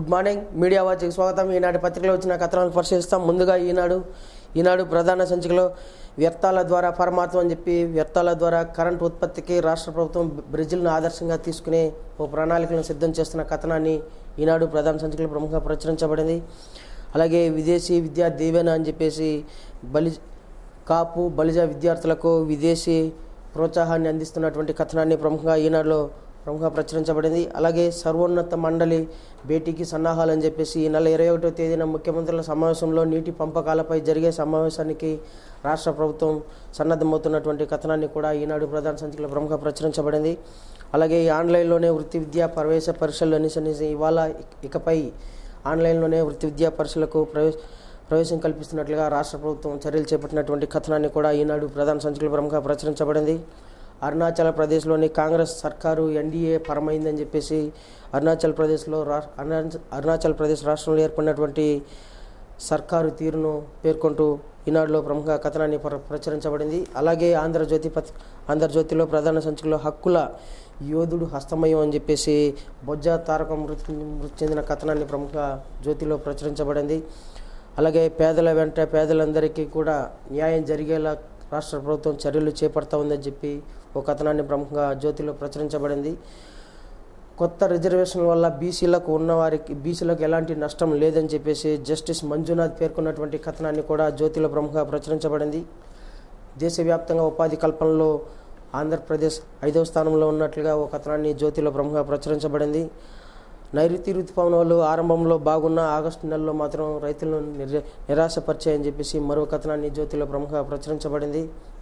Good morning media వాచ్కి స్వాగతం ఈనాటి పత్రికలో వచ్చిన కథనాలను పరిశీలిస్తాం ముందుగా ఈనాడు ఈనాడు ప్రధాన సంచికలో వ్యర్థాల ద్వారా పరమాత్మ అని చెప్పి వ్యర్థాల ద్వారా కరెంట్ ఉత్పత్తికి రాష్ట్ర ప్రభుత్వం బ్రెజిల్ను ఆదర్శంగా తీసుకునే ఓ ప్రణాళికలను సిద్ధం చేస్తున్న కథనాన్ని ఈనాడు ప్రధాన సంచికలో ప్రముఖంగా ప్రచురించబడింది అలాగే విదేశీ విద్యా దీవెన అని చెప్పేసి బలి కాపు బలిజ విద్యార్థులకు విదేశీ ప్రోత్సాహాన్ని అందిస్తున్నటువంటి కథనాన్ని ప్రముఖంగా ఈనాడులో ప్రముఖంగా ప్రచురించబడింది అలాగే సర్వోన్నత మండలి భేటీకి సన్నాహాలు అని చెప్పేసి ఈ నెల ఇరవై ఒకటో తేదీన ముఖ్యమంత్రుల సమావేశంలో నీటి పంపకాలపై జరిగే సమావేశానికి రాష్ట్ర ప్రభుత్వం సన్నద్ధమవుతున్నటువంటి కథనాన్ని కూడా ఈనాడు ప్రధాన సంచికలో ప్రముఖంగా ప్రచురించబడింది అలాగే ఈ ఆన్లైన్లోనే వృత్తి విద్యా ప్రవేశ పరీక్షలు అనేసి ఇవాళ ఇకపై ఆన్లైన్లోనే వృత్తి విద్యా పరీక్షలకు ప్రవేశ ప్రవేశం కల్పిస్తున్నట్లుగా రాష్ట్ర ప్రభుత్వం చర్యలు చేపట్టినటువంటి కథనాన్ని కూడా ఈనాడు ప్రధాన సంచికల ప్రముఖంగా ప్రచురించబడింది అరుణాచల్ ప్రదేశ్లోని కాంగ్రెస్ సర్కారు ఎన్డీఏ పరమైందని చెప్పేసి అరుణాచల్ ప్రదేశ్లో రా అరుణాచ- అరుణాచల్ ప్రదేశ్ రాష్ట్రంలో ఏర్పడినటువంటి సర్కారు తీరును పేర్కొంటూ ఈనాడులో ప్రముఖ కథనాన్ని ప్ర- ప్రచురించబడింది అలాగే ఆంధ్రజ్యోతి పత్ ఆంధ్రజ్యోతిలో ప్రధాన సంచికలో హక్కుల యోధుడు హస్తమయం అని చెప్పేసి బొజ్జ తారకం మృతి మృతి చెందిన కథనాన్ని ప్రముఖ జ్యోతిలో ప్రచురించబడింది అలాగే పేదల వెంట పేదలందరికీ కూడా న్యాయం జరిగేలా రాష్ట్ర ప్రభుత్వం చర్యలు చేపడతా ఉందని చెప్పి ఒక కథనాన్ని ప్రముఖంగా జ్యోతిలో ప్రచురించబడింది కొత్త రిజర్వేషన్ వల్ల బీసీలకు ఉన్నవారికి బీసీలకు ఎలాంటి నష్టం లేదని చెప్పేసి జస్టిస్ మంజునాథ్ పేర్కొన్నటువంటి కథనాన్ని కూడా జ్యోతిలో ప్రముఖంగా ప్రచురించబడింది దేశవ్యాప్తంగా ఉపాధి కల్పనలో ఆంధ్రప్రదేశ్ ఐదవ స్థానంలో ఉన్నట్లుగా ఒక కథనాన్ని జ్యోతిలో ప్రముఖంగా ప్రచురించబడింది నైరుతి ఋతుపవనాలు ఆరంభంలో బాగున్న ఆగస్టు నెలలో మాత్రం రైతులను నిర నిరాశపరిచాయని చెప్పేసి మరో కథనాన్ని జ్యోతిలో ప్రముఖంగా ప్రచురించబడింది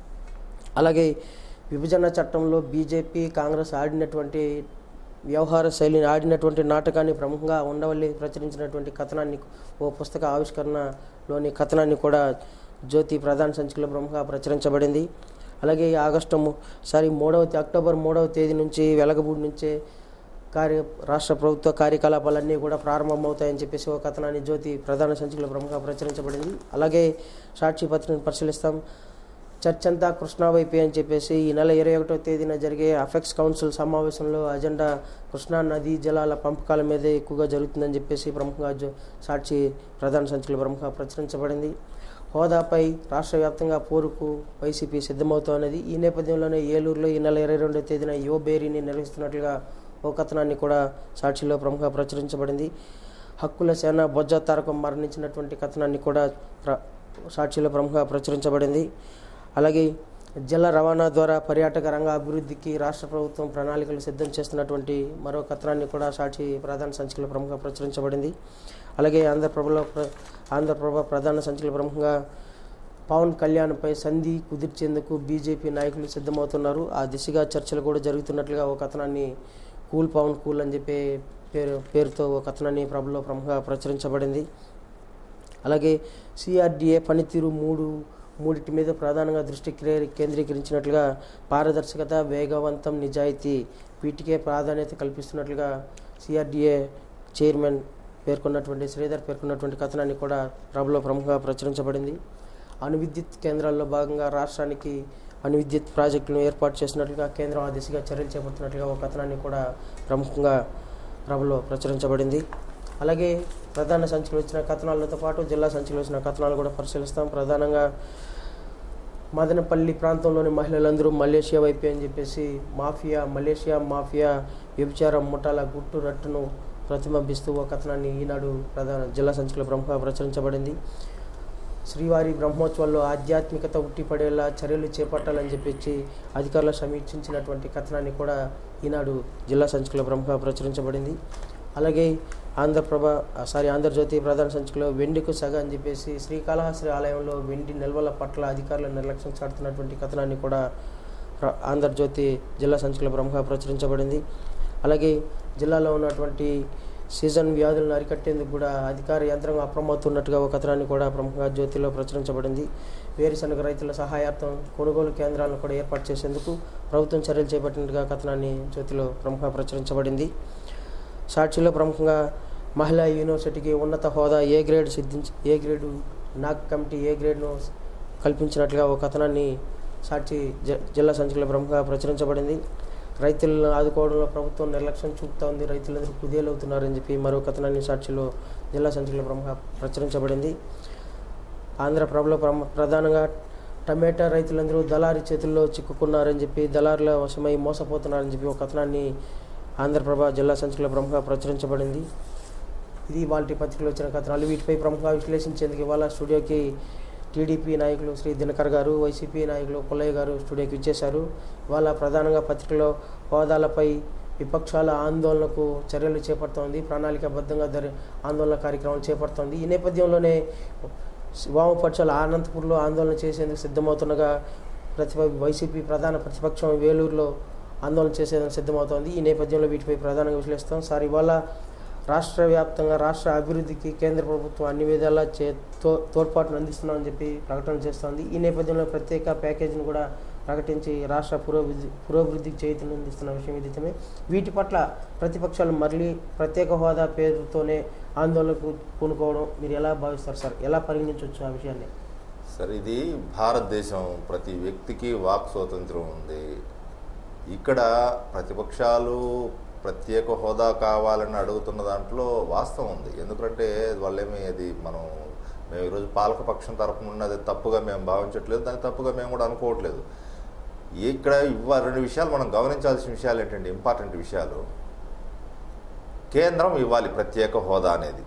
అలాగే విభజన చట్టంలో బీజేపీ కాంగ్రెస్ ఆడినటువంటి వ్యవహార శైలిని ఆడినటువంటి నాటకాన్ని ప్రముఖంగా ఉండవల్లి ప్రచురించినటువంటి కథనాన్ని ఓ పుస్తక ఆవిష్కరణలోని కథనాన్ని కూడా జ్యోతి ప్రధాన సంచికలో ప్రముఖంగా ప్రచురించబడింది అలాగే ఈ ఆగస్టు ము- సారీ మూడవ తే- అక్టోబర్ మూడవ తేదీ నుంచి వెలగబూడి నుంచే కార్య రాష్ట్ర ప్రభుత్వ కార్యకలాపాలన్నీ కూడా ప్రారంభమవుతాయని చెప్పేసి ఒక కథనాన్ని జ్యోతి ప్రధాన సంచికలో ప్రముఖంగా ప్రచురించబడింది అలాగే సాక్షి పత్రికను పరిశీలిస్తాం చర్చ్ అంతా కృష్ణా వైపే అని చెప్పేసి ఈ నెల ఇరవై ఒకటో తేదీన జరిగే అఫెక్స్ కౌన్సిల్ సమావేశంలో అజెండా కృష్ణా నదీ జలాల పంపకాల మీదే ఎక్కువగా జరుగుతుందని చెప్పేసి ప్రముఖంగా జో- సాక్షి ప్రధాన సంచికలో ప్రముఖంగా ప్రచురించబడింది హోదాపై రాష్ట్ర వ్యాప్తంగా పోరుకు వైసీపీ సిద్ధమవుతోన్నది ఈ నేపథ్యంలోనే ఏలూరులో ఈ నెల ఇరవై రెండో తేదీన యువ బేరీని నిర్వహిస్తున్నట్లుగా ఓ కథనాన్ని కూడా సాక్షిలో ప్రముఖంగా ప్రచురించబడింది హక్కుల సేన బొజ్జ తారకం మరణించినటువంటి కథనాన్ని కూడా ప్ర సాక్షిలో ప్రముఖంగా ప్రచురించబడింది అలాగే జల రవాణా ద్వారా పర్యాటక రంగ అభివృద్ధికి రాష్ట్ర ప్రభుత్వం ప్రణాళికలు సిద్ధం చేస్తున్నటువంటి మరో కథనాన్ని కూడా సాక్షి ప్రధాన సంచికలో ప్రముఖంగా ప్రచురించబడింది అలాగే ఆంధ్రప్రభలో ప్ర- ఆంధ్రప్రభ ప్రధాన సంచికలో ప్రముఖంగా పవన్ కళ్యాణ్పై సంధి కుదిర్చేందుకు బీజేపీ నాయకులు సిద్ధమవుతున్నారు ఆ దిశగా చర్చలు కూడా జరుగుతున్నట్లుగా ఒక కథనాన్ని కూల్ పవన్ కూల్ అని చెప్పే పేరు పేరుతో ఒక కథనాన్ని ప్రభలో ప్రముఖంగా ప్రచురించబడింది అలాగే సిఆర్డిఏ పనితీరు మూడు మూడింటి మీద ప్రధానంగా దృష్టి క్రే- కేంద్రీకరించినట్లుగా పారదర్శకత వేగవంతం నిజాయితీ వీటికే ప్రాధాన్యత కల్పిస్తున్నట్లుగా సిఆర్డిఏ చైర్మన్ పేర్కొన్నటువంటి శ్రీధర్ పేర్కొన్నటువంటి కథనాన్ని కూడా ప్రభలో ప్రముఖంగా ప్రచురించబడింది అణు విద్యుత్ కేంద్రాల్లో భాగంగా రాష్ట్రానికి అణు విద్యుత్ ప్రాజెక్టులను ఏర్పాటు చేసినట్లుగా కేంద్రం ఆ దిశగా చర్యలు చేపడుతున్నట్లుగా ఒక కథనాన్ని కూడా ప్రముఖంగా ప్రభలో ప్రచురించబడింది అలాగే ప్రధాన సంచికలు వచ్చిన కథనాలతో పాటు జిల్లా సంచికలు వచ్చిన కథనాలు కూడా పరిశీలిస్తాం ప్రధానంగా మదనపల్లి ప్రాంతంలోని మహిళలందరూ మలేషియా వైపే అని చెప్పేసి మాఫియా మలేషియా మాఫియా వ్యభిచార ముఠాల గుట్టు రట్టును ప్రతిబింబిస్తూ ఒక కథనాన్ని ఈనాడు ప్రధాన జిల్లా సంచికలో ప్రముఖంగా ప్రచురించబడింది శ్రీవారి బ్రహ్మోత్సవాల్లో ఆధ్యాత్మికత ఉట్టిపడేలా చర్యలు చేపట్టాలని చెప్పేసి అధికారులు సమీక్షించినటువంటి కథనాన్ని కూడా ఈనాడు జిల్లా సంచికలో ప్రముఖంగా ప్రచురించబడింది అలాగే ఆంధ్రప్రభ ఆ, సారీ ఆంధ్రజ్యోతి ప్రధాన సంచికలో వెండికు సగ అని చెప్పేసి శ్రీకాళహస్తి ఆలయంలో వెండి నిల్వల పట్ల అధికారుల నిర్లక్ష్యం చాటుతున్నటువంటి కథనాన్ని కూడా ప్ర- ఆంధ్రజ్యోతి జిల్లా సంచికలో ప్రముఖంగా ప్రచురించబడింది అలాగే జిల్లాలో ఉన్నటువంటి సీజన్ వ్యాధులను అరికట్టేందుకు కూడా అధికార యంత్రాంగం అప్రమత్తన్నట్టుగా ఒక కథనాన్ని కూడా ప్రముఖంగా జ్యోతిలో ప్రచురించబడింది వేరుశనగ రైతుల సహాయార్థం కొనుగోలు కేంద్రాలను కూడా ఏర్పాటు చేసేందుకు ప్రభుత్వం చర్యలు చేపట్టినట్టుగా కథనాన్ని జ్యోతిలో ప్రముఖంగా ప్రచురించబడింది సాక్షిలో ప్రముఖంగా మహిళా యూనివర్సిటీకి ఉన్నత హోదా ఏ గ్రేడ్ సిద్ధించి A grade NAAC committee A గ్రేడ్ను కల్పించినట్లుగా ఒక కథనాన్ని సాక్షి జ- జిల్లా సంచికలో ప్రముఖంగా ప్రచురించబడింది రైతులను ఆదుకోవడంలో ప్రభుత్వం నిర్లక్ష్యం చూపుతా ఉంది రైతులందరూ కుదేలవుతున్నారని చెప్పి మరో కథనాన్ని సాక్షిలో జిల్లా సంచికలో ప్రముఖ ప్రచురించబడింది ఆంధ్రప్రభలో ప్రమ ప్రధానంగా టమాటా రైతులందరూ దళారి చేతుల్లో చిక్కుకున్నారని చెప్పి దళారుల వశమై మోసపోతున్నారని చెప్పి ఒక కథనాన్ని ఆంధ్రప్రభ జిల్లా సంచికలో ప్రముఖ ప్రచురించబడింది ఇది వాళ్ళ పత్రికలో వచ్చిన కథనాలు వీటిపై ప్రముఖంగా విశ్లేషించేందుకు ఇవాళ స్టూడియోకి టీడీపీ నాయకులు శ్రీ దినకర్ గారు వైసీపీ నాయకులు పుల్లయ్య గారు స్టూడియోకి ఇచ్చేశారు ఇవాళ ప్రధానంగా పత్రికలో హోదాలపై విపక్షాల ఆందోళనకు చర్యలు చేపడుతోంది ప్రణాళికాబద్ధంగా దరి ఆందోళన కార్యక్రమం చేపడుతోంది ఈ నేపథ్యంలోనే వామపక్షాలు అనంతపూర్లో ఆందోళన చేసేందుకు సిద్ధమవుతుండగా ప్రతిప వైసీపీ ప్రధాన ప్రతిపక్షం వేలూరులో ఆందోళన చేసేందుకు సిద్ధమవుతోంది ఈ నేపథ్యంలో వీటిపై ప్రధానంగా విశ్లేషిస్తాం సార్ ఇవాళ రాష్ట్ర వ్యాప్తంగా రాష్ట్ర అభివృద్ధికి కేంద్ర ప్రభుత్వం అన్ని విధాలా చే తో తోడ్పాటును అందిస్తున్నామని చెప్పి ప్రకటన చేస్తోంది ఈ నేపథ్యంలో ప్రత్యేక ప్యాకేజీని కూడా ప్రకటించి రాష్ట్ర పురోభివృద్ధి పురోభివృద్ధికి చేతులు అందిస్తున్న విషయం విదితమే వీటి పట్ల ప్రతిపక్షాలు మళ్ళీ ప్రత్యేక హోదా పేరుతోనే ఆందోళనకు పూనుకోవడం మీరు ఎలా భావిస్తారు సార్ ఎలా పరిగణించవచ్చు ఆ విషయాన్ని సరే ఇది భారతదేశం ప్రతి వ్యక్తికి వాక్ స్వాతంత్రం ఉంది ఇక్కడ ప్రతిపక్షాలు ప్రత్యేక హోదా కావాలని అడుగుతున్న దాంట్లో వాస్తవం ఉంది ఎందుకంటే వాళ్ళేమి అది మనం మేము ఈరోజు పాలకపక్షం తరపున ఉన్నది తప్పుగా మేము భావించట్లేదు దాన్ని తప్పుగా మేము కూడా అనుకోవట్లేదు ఇక్కడ ఇవ్వ రెండు విషయాలు మనం గమనించాల్సిన విషయాలు ఏంటంటే ఇంపార్టెంట్ విషయాలు కేంద్రం ఇవ్వాలి ప్రత్యేక హోదా అనేది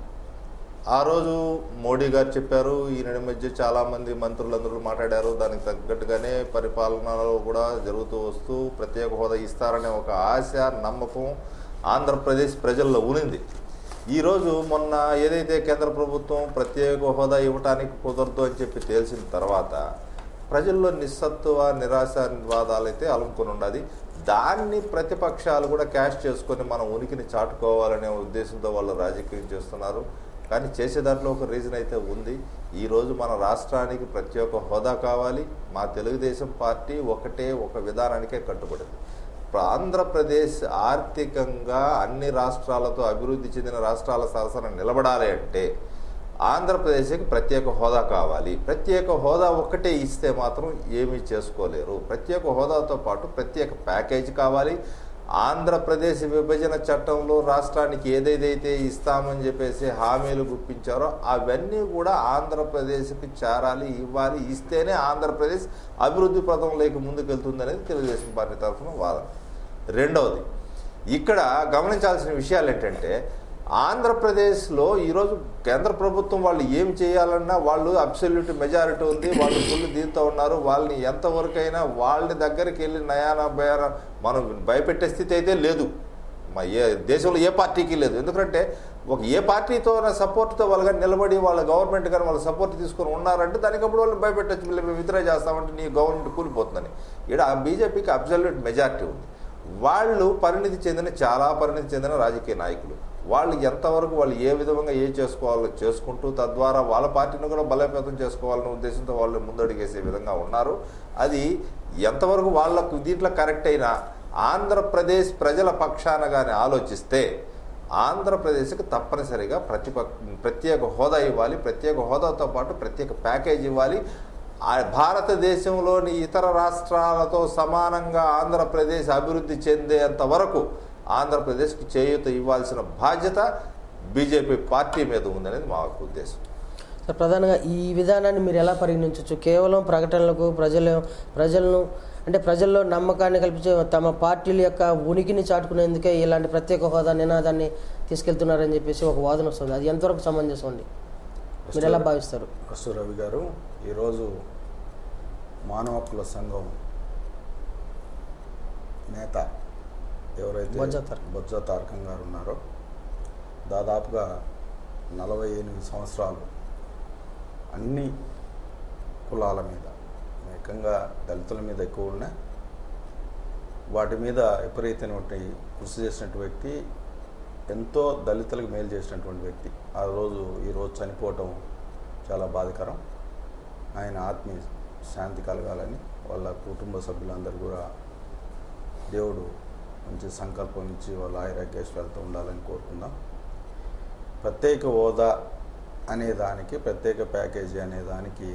ఆ రోజు మోడీ గారు చెప్పారు ఈ నడి మధ్య చాలామంది మంత్రులందరూ మాట్లాడారు దానికి తగ్గట్టుగానే పరిపాలనలో కూడా జరుగుతూ వస్తూ ప్రత్యేక హోదా ఇస్తారనే ఒక ఆశ నమ్మకం ఆంధ్రప్రదేశ్ ప్రజల్లో ఉనింది ఈరోజు మొన్న ఏదైతే కేంద్ర ప్రభుత్వం ప్రత్యేక హోదా ఇవ్వటానికి కుదరదు అని చెప్పి తేల్చిన తర్వాత ప్రజల్లో నిస్సత్తువ నిరాశ నివాదాలు అయితే అలుముకొని ఉన్నది దాన్ని ప్రతిపక్షాలు కూడా క్యాష్ చేసుకొని మన ఉనికిని చాటుకోవాలనే ఉద్దేశంతో వాళ్ళు రాజకీయం చేస్తున్నారు కానీ చేసే దాంట్లో ఒక రీజన్ అయితే ఉంది ఈరోజు మన రాష్ట్రానికి ప్రత్యేక హోదా కావాలి మా తెలుగుదేశం పార్టీ ఒకటే ఒక విధానానికే కట్టుబడింది ఇప్పుడు ఆంధ్రప్రదేశ్ ఆర్థికంగా అన్ని రాష్ట్రాలతో అభివృద్ధి చెందిన రాష్ట్రాల సరసన నిలబడాలి అంటే ఆంధ్రప్రదేశ్కి ప్రత్యేక హోదా కావాలి ప్రత్యేక హోదా ఒక్కటే ఇస్తే మాత్రం ఏమీ చేసుకోలేరు ప్రత్యేక హోదాతో పాటు ప్రత్యేక ప్యాకేజీ కావాలి ఆంధ్రప్రదేశ్ విభజన చట్టంలో రాష్ట్రానికి ఏదేదైతే ఇస్తామని చెప్పేసి హామీలు గుప్పించారో అవన్నీ కూడా ఆంధ్రప్రదేశ్కి చేరాలి ఇవ్వాలి ఇస్తేనే ఆంధ్రప్రదేశ్ అభివృద్ధి పథంలోకి ముందుకెళ్తుంది అనేది తెలుగుదేశం పార్టీ తరఫున వాదన రెండవది ఇక్కడ గమనించాల్సిన విషయాలు ఏంటంటే ఆంధ్రప్రదేశ్లో ఈరోజు కేంద్ర ప్రభుత్వం వాళ్ళు ఏం చేయాలన్నా వాళ్ళు అబ్సల్యూట్ మెజారిటీ ఉంది వాళ్ళు ఫుల్ దీంతో ఉన్నారు వాళ్ళని ఎంతవరకైనా వాళ్ళ దగ్గరికి వెళ్ళి నయాన భయాన మనం భయపెట్టే స్థితి అయితే లేదు మా ఏ దేశంలో ఏ పార్టీకి లేదు ఎందుకంటే ఒక ఏ పార్టీతో సపోర్ట్తో వాళ్ళు కానీ నిలబడి వాళ్ళ గవర్నమెంట్ కానీ వాళ్ళ సపోర్ట్ తీసుకొని ఉన్నారంటే దానికి అప్పుడు వాళ్ళు భయపెట్టచ్చు మేము విత్డ్రా చేస్తామంటే నీ గవర్నమెంట్ కూలిపోతుందని ఇక్కడ ఆ బీజేపీకి అబ్సల్యూట్ మెజారిటీ ఉంది వాళ్ళు పరిణితి చెందిన చాలా పరిణితి చెందిన రాజకీయ నాయకులు వాళ్ళు ఎంతవరకు వాళ్ళు ఏ విధంగా ఏ చేసుకోవాలో చేసుకుంటూ తద్వారా వాళ్ళ పార్టీని కూడా బలోపేతం చేసుకోవాలనే ఉద్దేశంతో వాళ్ళు ముందడుగేసే విధంగా ఉన్నారు అది ఎంతవరకు వాళ్ళకు దీంట్లో కరెక్ట్ అయినా ఆంధ్రప్రదేశ్ ప్రజల పక్షాన కానీ ఆలోచిస్తే ఆంధ్రప్రదేశ్కి తప్పనిసరిగా ప్రతిప ప్రత్యేక హోదా ఇవ్వాలి ప్రత్యేక హోదాతో పాటు ప్రత్యేక ప్యాకేజ్ ఇవ్వాలి ఆ భారతదేశంలోని ఇతర రాష్ట్రాలతో సమానంగా ఆంధ్రప్రదేశ్ అభివృద్ధి చెందేంత వరకు ఆంధ్రప్రదేశ్కి చేయూత ఇవ్వాల్సిన బాధ్యత బీజేపీ పార్టీ మీద ఉందనేది మా యొక్క ఉద్దేశం సార్ ప్రధానంగా ఈ విధానాన్ని మీరు ఎలా పరిగణించవచ్చు కేవలం ప్రకటనలకు ప్రజల ప్రజలను అంటే ప్రజల్లో నమ్మకాన్ని కల్పించే తమ పార్టీల యొక్క ఉనికిని చాటుకునేందుకే ఇలాంటి ప్రత్యేక హోదా నినాదాన్ని తీసుకెళ్తున్నారని చెప్పేసి ఒక వాదన వస్తుంది అది ఎంతవరకు సమంజసం అండి మీరు ఎలా భావిస్తారు ఫస్ట్ రవి గారు ఈరోజు మానవ హక్కుల సంఘం నేత ఎవరైతే బొజ్జ తారకం. బొజ్జ తారకం గారు ఉన్నారో దాదాపుగా నలభై ఎనిమిది సంవత్సరాలు అన్ని కులాల మీద ఏకంగా దళితుల మీద ఎక్కువ ఉన్న వాటి మీద విపరీతమైనటువంటి కృషి చేసినటువంటి వ్యక్తి ఎంతో దళితులకు మేలు చేసినటువంటి వ్యక్తి ఆ రోజు ఈ రోజు చనిపోవటం చాలా బాధాకరం ఆయన ఆత్మీయ శాంతి కలగాలని వాళ్ళ కుటుంబ సభ్యులందరూ కూడా దేవుడు మంచి సంకల్పం ఇచ్చి వాళ్ళ ఆయురాగ్యేశ్వరాలతో ఉండాలని కోరుకుందాం ప్రత్యేక హోదా అనే దానికి ప్రత్యేక ప్యాకేజీ అనే దానికి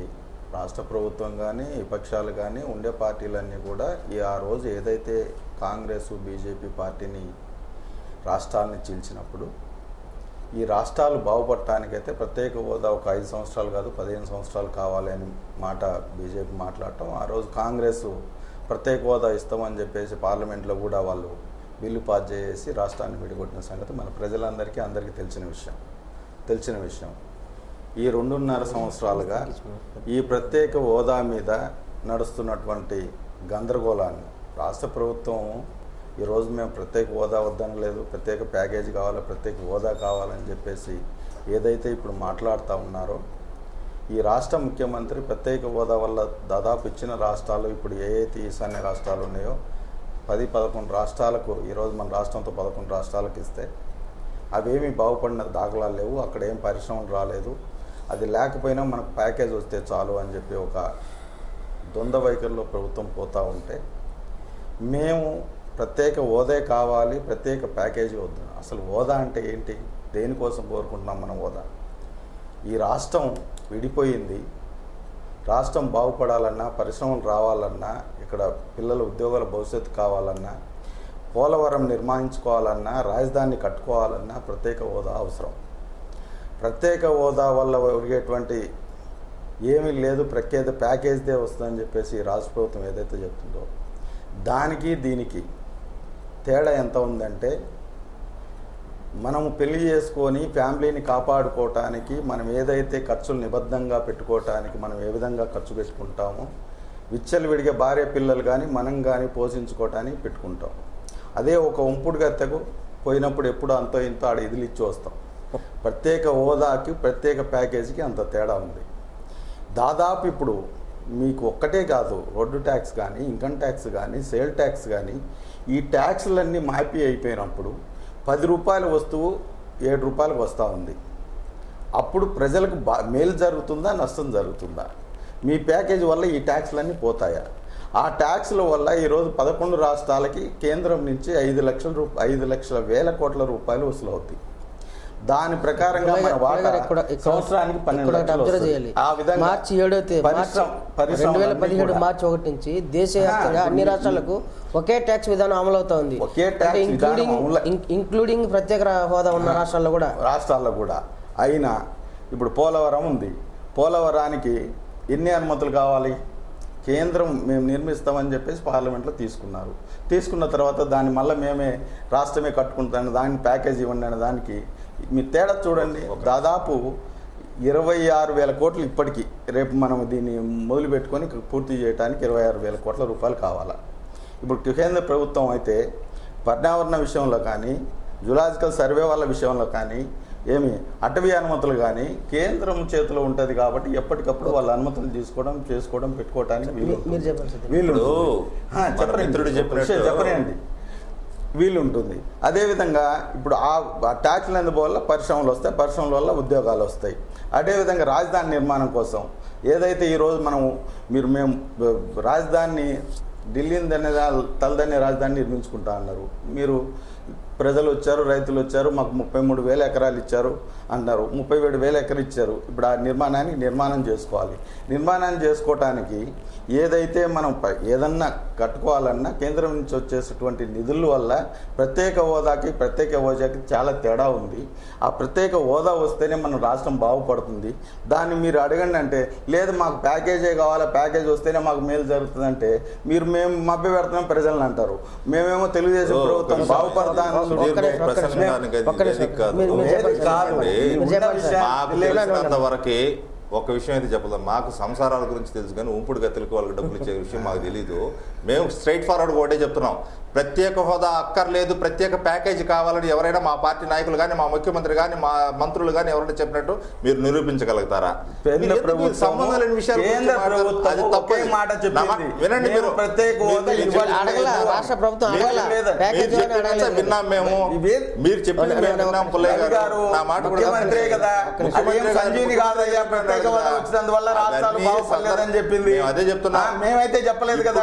రాష్ట్ర ప్రభుత్వం కానీ విపక్షాలు కానీ ఉండే పార్టీలన్నీ కూడా ఈ ఆ రోజు ఏదైతే కాంగ్రెస్ బీజేపీ పార్టీని రాష్ట్రాలని చీల్చినప్పుడు ఈ రాష్ట్రాలు బాగుపడటానికైతే ప్రత్యేక హోదా ఒక ఐదు సంవత్సరాలు కాదు పదిహేను సంవత్సరాలు కావాలి అని మాట బీజేపీ మాట్లాడటం ఆ రోజు కాంగ్రెస్ ప్రత్యేక హోదా ఇస్తామని చెప్పేసి పార్లమెంట్లో కూడా వాళ్ళు బిల్లు పాస్ చేసి రాష్ట్రాన్ని విడిగొట్టిన సంగతి మన ప్రజలందరికీ అందరికీ తెలిసిన విషయం తెలిసిన విషయం ఈ రెండున్నర సంవత్సరాలుగా ఈ ప్రత్యేక హోదా మీద నడుస్తున్నటువంటి గందరగోళాన్ని రాష్ట్ర ప్రభుత్వం ఈరోజు మేము ప్రత్యేక హోదా వద్దని లేదు ప్రత్యేక ప్యాకేజీ కావాలి ప్రత్యేక హోదా కావాలని చెప్పేసి ఏదైతే ఇప్పుడు మాట్లాడుతూ ఉన్నారో ఈ రాష్ట్ర ముఖ్యమంత్రి ప్రత్యేక హోదా వల్ల దాదాపు ఇచ్చిన రాష్ట్రాలు ఇప్పుడు ఏ అయితే ఈశాన్య రాష్ట్రాలు ఉన్నాయో పది పదకొండు రాష్ట్రాలకు ఈరోజు మన రాష్ట్రంతో పదకొండు రాష్ట్రాలకు ఇస్తే అవేమీ బాగుపడిన దాఖలాలు లేవు అక్కడ ఏం పరిశ్రమలు రాలేదు అది లేకపోయినా మనకు ప్యాకేజ్ వస్తే చాలు అని చెప్పి ఒక ద్వంద్వ వైఖరిలో ప్రభుత్వం పోతూ ఉంటే మేము ప్రత్యేక హోదా కావాలి ప్రత్యేక ప్యాకేజీ వద్దు అసలు హోదా అంటే ఏంటి దేనికోసం కోరుకుంటున్నాం మనం హోదా ఈ రాష్ట్రం విడిపోయింది రాష్ట్రం బాగుపడాలన్నా పరిశ్రమలు రావాలన్నా ఇక్కడ పిల్లల ఉద్యోగాల భవిష్యత్తు కావాలన్నా పోలవరం నిర్మాణించుకోవాలన్నా రాజధాని కట్టుకోవాలన్నా ప్రత్యేక హోదా అవసరం ప్రత్యేక హోదా వల్ల ఒరిగేటువంటి ఏమీ లేదు ప్రత్యేక ప్యాకేజ్దే వస్తుందని చెప్పేసి ఈ రాష్ట్ర ప్రభుత్వం ఏదైతే చెప్తుందో దానికి దీనికి తేడా ఎంత ఉందంటే మనము పెళ్లి చేసుకొని ఫ్యామిలీని కాపాడుకోవటానికి మనం ఏదైతే ఖర్చులు నిబద్ధంగా పెట్టుకోవటానికి మనం ఏ విధంగా ఖర్చు పెట్టుకుంటామో విచ్చలవిడిగా భార్య పిల్లలు కానీ మనం కానీ పోషించుకోవటానికి పెట్టుకుంటాం అదే ఒక ఉంపుడు గత్తెకు పోయినప్పుడు ఎప్పుడు అంతో ఇంతో ఆడ ఇదిలు ఇచ్చి వస్తాం ప్రత్యేక హోదాకి ప్రత్యేక ప్యాకేజీకి అంత తేడా ఉంది దాదాపు ఇప్పుడు మీకు ఒక్కటే కాదు రోడ్డు ట్యాక్స్ కానీ ఇన్కమ్ ట్యాక్స్ కానీ సేల్ ట్యాక్స్ కానీ ఈ ట్యాక్స్లన్నీ మాఫీ అయిపోయినప్పుడు పది రూపాయల వస్తువు ఏడు రూపాయలకు వస్తూ ఉంది అప్పుడు ప్రజలకు బా మేలు జరుగుతుందా నష్టం జరుగుతుందా మీ ప్యాకేజ్ వల్ల ఈ ట్యాక్స్లన్నీ పోతాయా ఆ ట్యాక్స్ల వల్ల ఈరోజు పదకొండు రాష్ట్రాలకి కేంద్రం నుంచి ఐదు లక్షల రూప ఐదు లక్షల వేల కోట్ల రూపాయలు వసూలు అవుతాయి దాని ప్రకారంగా మన వాటా ఇక్కడ- ఇక్కడ- సంవత్సరానికి పన్నెండు ఇక్కడ లక్షలు అబ్జర్వ్ వస్తుంది. చేయాలి ఆ విధంగా మార్చి ఏడో తేదీ పరిశ్రమ- రెండు పరిశ్రమలన్నీ వేల పదిహేడు కూడా మార్చి ఒకటి నుంచి దేశవ్యాప్తంగా ఆ, అన్ని ఈ- రాష్ట్రాలకు ఒకే ట్యాక్స్ విధానం అమలవుతోంది ఒకే tax అంటే ఇంక్లూడింగ్ విధానం అమలు- ఇన్- ఇంక్లూడింగ్ ప్రత్యేక రా- హోదా ఉన్న రాష్ట్రాల్లో కూడా రాష్ట్రాల్లో కూడా అయినా ఇప్పుడు పోలవరం ఉంది పోలవరానికి ఎన్ని అనుమతులు కావాలి కేంద్రం మేము నిర్మిస్తామని చెప్పేసి పార్లమెంట్లో తీసుకున్నారు తీసుకున్న తర్వాత దాన్ని మళ్ళీ మేమే రాష్ట్రమే కట్టుకుంటాను దాని ప్యాకేజ్ ఇవ్వండి అనే దానికి మీరు తేడా చూడండి దాదాపు ఇరవై ఆరు వేల కోట్లు ఇప్పటికీ రేపు మనం దీన్ని మొదలు పెట్టుకొని పూర్తి చేయడానికి ఇరవై ఆరు వేల కోట్ల రూపాయలు కావాలా ఇప్పుడు కేంద్ర ప్రభుత్వం అయితే పర్యావరణ విషయంలో కానీ జులాజికల్ సర్వే వాళ్ళ విషయంలో కానీ ఏమి అటవీ అనుమతులు కానీ కేంద్రం చేతిలో ఉంటుంది కాబట్టి ఎప్పటికప్పుడు వాళ్ళ అనుమతులు తీసుకోవడం చేసుకోవడం పెట్టుకోవడానికి వీలు మీ- మీరు చెప్పండి సార్. వీలు ఇప్పుడు ఆ, మన చెప్పండి. మిత్రుడు ఒక చెప్పినట్టు- విషయం చెప్పనండి వీలు ఉంటుంది అదేవిధంగా ఇప్పుడు ఆ ఆ ట్యాక్స్లు అందువల్ల పరిశ్రమలు వస్తాయి పరిశ్రమల వల్ల ఉద్యోగాలు వస్తాయి అదేవిధంగా రాజధాని నిర్మాణం కోసం ఏదైతే ఈరోజు మనం మీరు మేము బ- రాజధానిని ఢిల్లీని దనే తలదన్నే రాజధాని నిర్మించుకుంటా అన్నారు మీరు ప్రజలు వచ్చారు రైతులు వచ్చారు మాకు ముప్పై మూడు వేల ఎకరాలు ఇచ్చారు అన్నారు ముప్పై ఏడు వేల ఎకరాలు ఇచ్చారు ఇప్పుడు ఆ నిర్మాణానికి నిర్మాణం చేసుకోవాలి నిర్మాణాన్ని చేసుకోవటానికి ఏదైతే మనం ప- ఏదన్నా కట్టుకోవాలన్నా కేంద్రం నుంచి వచ్చేటటువంటి నిధుల వల్ల ప్రత్యేక హోదాకి ప్రత్యేక హోదాకి చాలా తేడా ఉంది ఆ ప్రత్యేక హోదా వస్తేనే మన రాష్ట్రం బాగుపడుతుంది దాన్ని మీరు అడగండి అంటే లేదు మాకు ప్యాకేజే కావాలా ప్యాకేజ్ వస్తేనే మాకు మేలు జరుగుతుందంటే మీరు మేము మభ్య పెడుతున్నాం ప్రజలను అంటారు మేమేమో తెలుగుదేశం ఓ, ప్రభుత్వం ఒక్క బాగుపడతా నిమిషం. అని మీరు ఒక్క నిమిషం, ఒక్క నిమిషం. ప్రసంగానికి అది ఒక్క నిమిషం. వేదిక కాదు. మీరు- మీరు లేదు చెప్పండి. కాదు. చెప్పండి. ఈ ఉన్న చెప్పండి. విషయాన్ని మాకు లేదు, లేదు, తెలిసినంత లేదు. వరకే ఒక విషయం అయితే చెప్పదాం మాకు సంసారాల గురించి తెలుసు కానీ ఉంపుడు గతులకు వాళ్ళకి డబ్బులు ఇచ్చే విషయం మాకు తెలీదు మేము స్ట్రైట్ ఫార్వర్డ్ ఒకటే చెప్తున్నాం ప్రత్యేక హోదా అక్కర్లేదు ప్రత్యేక ప్యాకేజీ కావాలని ఎవరైనా మా పార్టీ నాయకులు కానీ మా ముఖ్యమంత్రి కానీ మా మంత్రులు కానీ ఎవరైనా చెప్పినట్టు మీరు నిరూపించగలుగుతారా కేంద్ర మీరు ఎందుకు ప్రభుత్వం సంబంధం లేని విషయాల గురించి కేంద్ర మాట్లాడతారు? ప్రభుత్వం అది ఒకే తప్పది. మాట చెప్పింది. నా మాట- వినండి మేము మీరు ప్రత్యేక హోదా మీరు ఇవ్వాలి. చెప్పిన అడగల లేదు. రాష్ట్ర ప్రభుత్వం మీరు అడగల లేదా? ప్యాకేజ్ మీరు అని చెప్పినంత అడగలేదు. విన్నాం మేము ఇవే- మీరు చెప్పింది అవును, మేము అవును, విన్నాం అవును. పుల్లయ్య రవి గారు గారు నా మాట కూడా ముఖ్యమంత్రే కదా ముఖ్యమంత్రి అదేం గారు సంజీవిని కాదయ్యా ప్రత్యేక హోదా వచ్చినందువల్ల రాష్ట్రాలు అవన్నీ బాగుపడలేదని చెప్పింది మేము అదే చెప్తున్నాం. ఆ, మేమైతే చెప్పలేదు కదా ఇప్పుడు కూడా చెప్తున్నాం.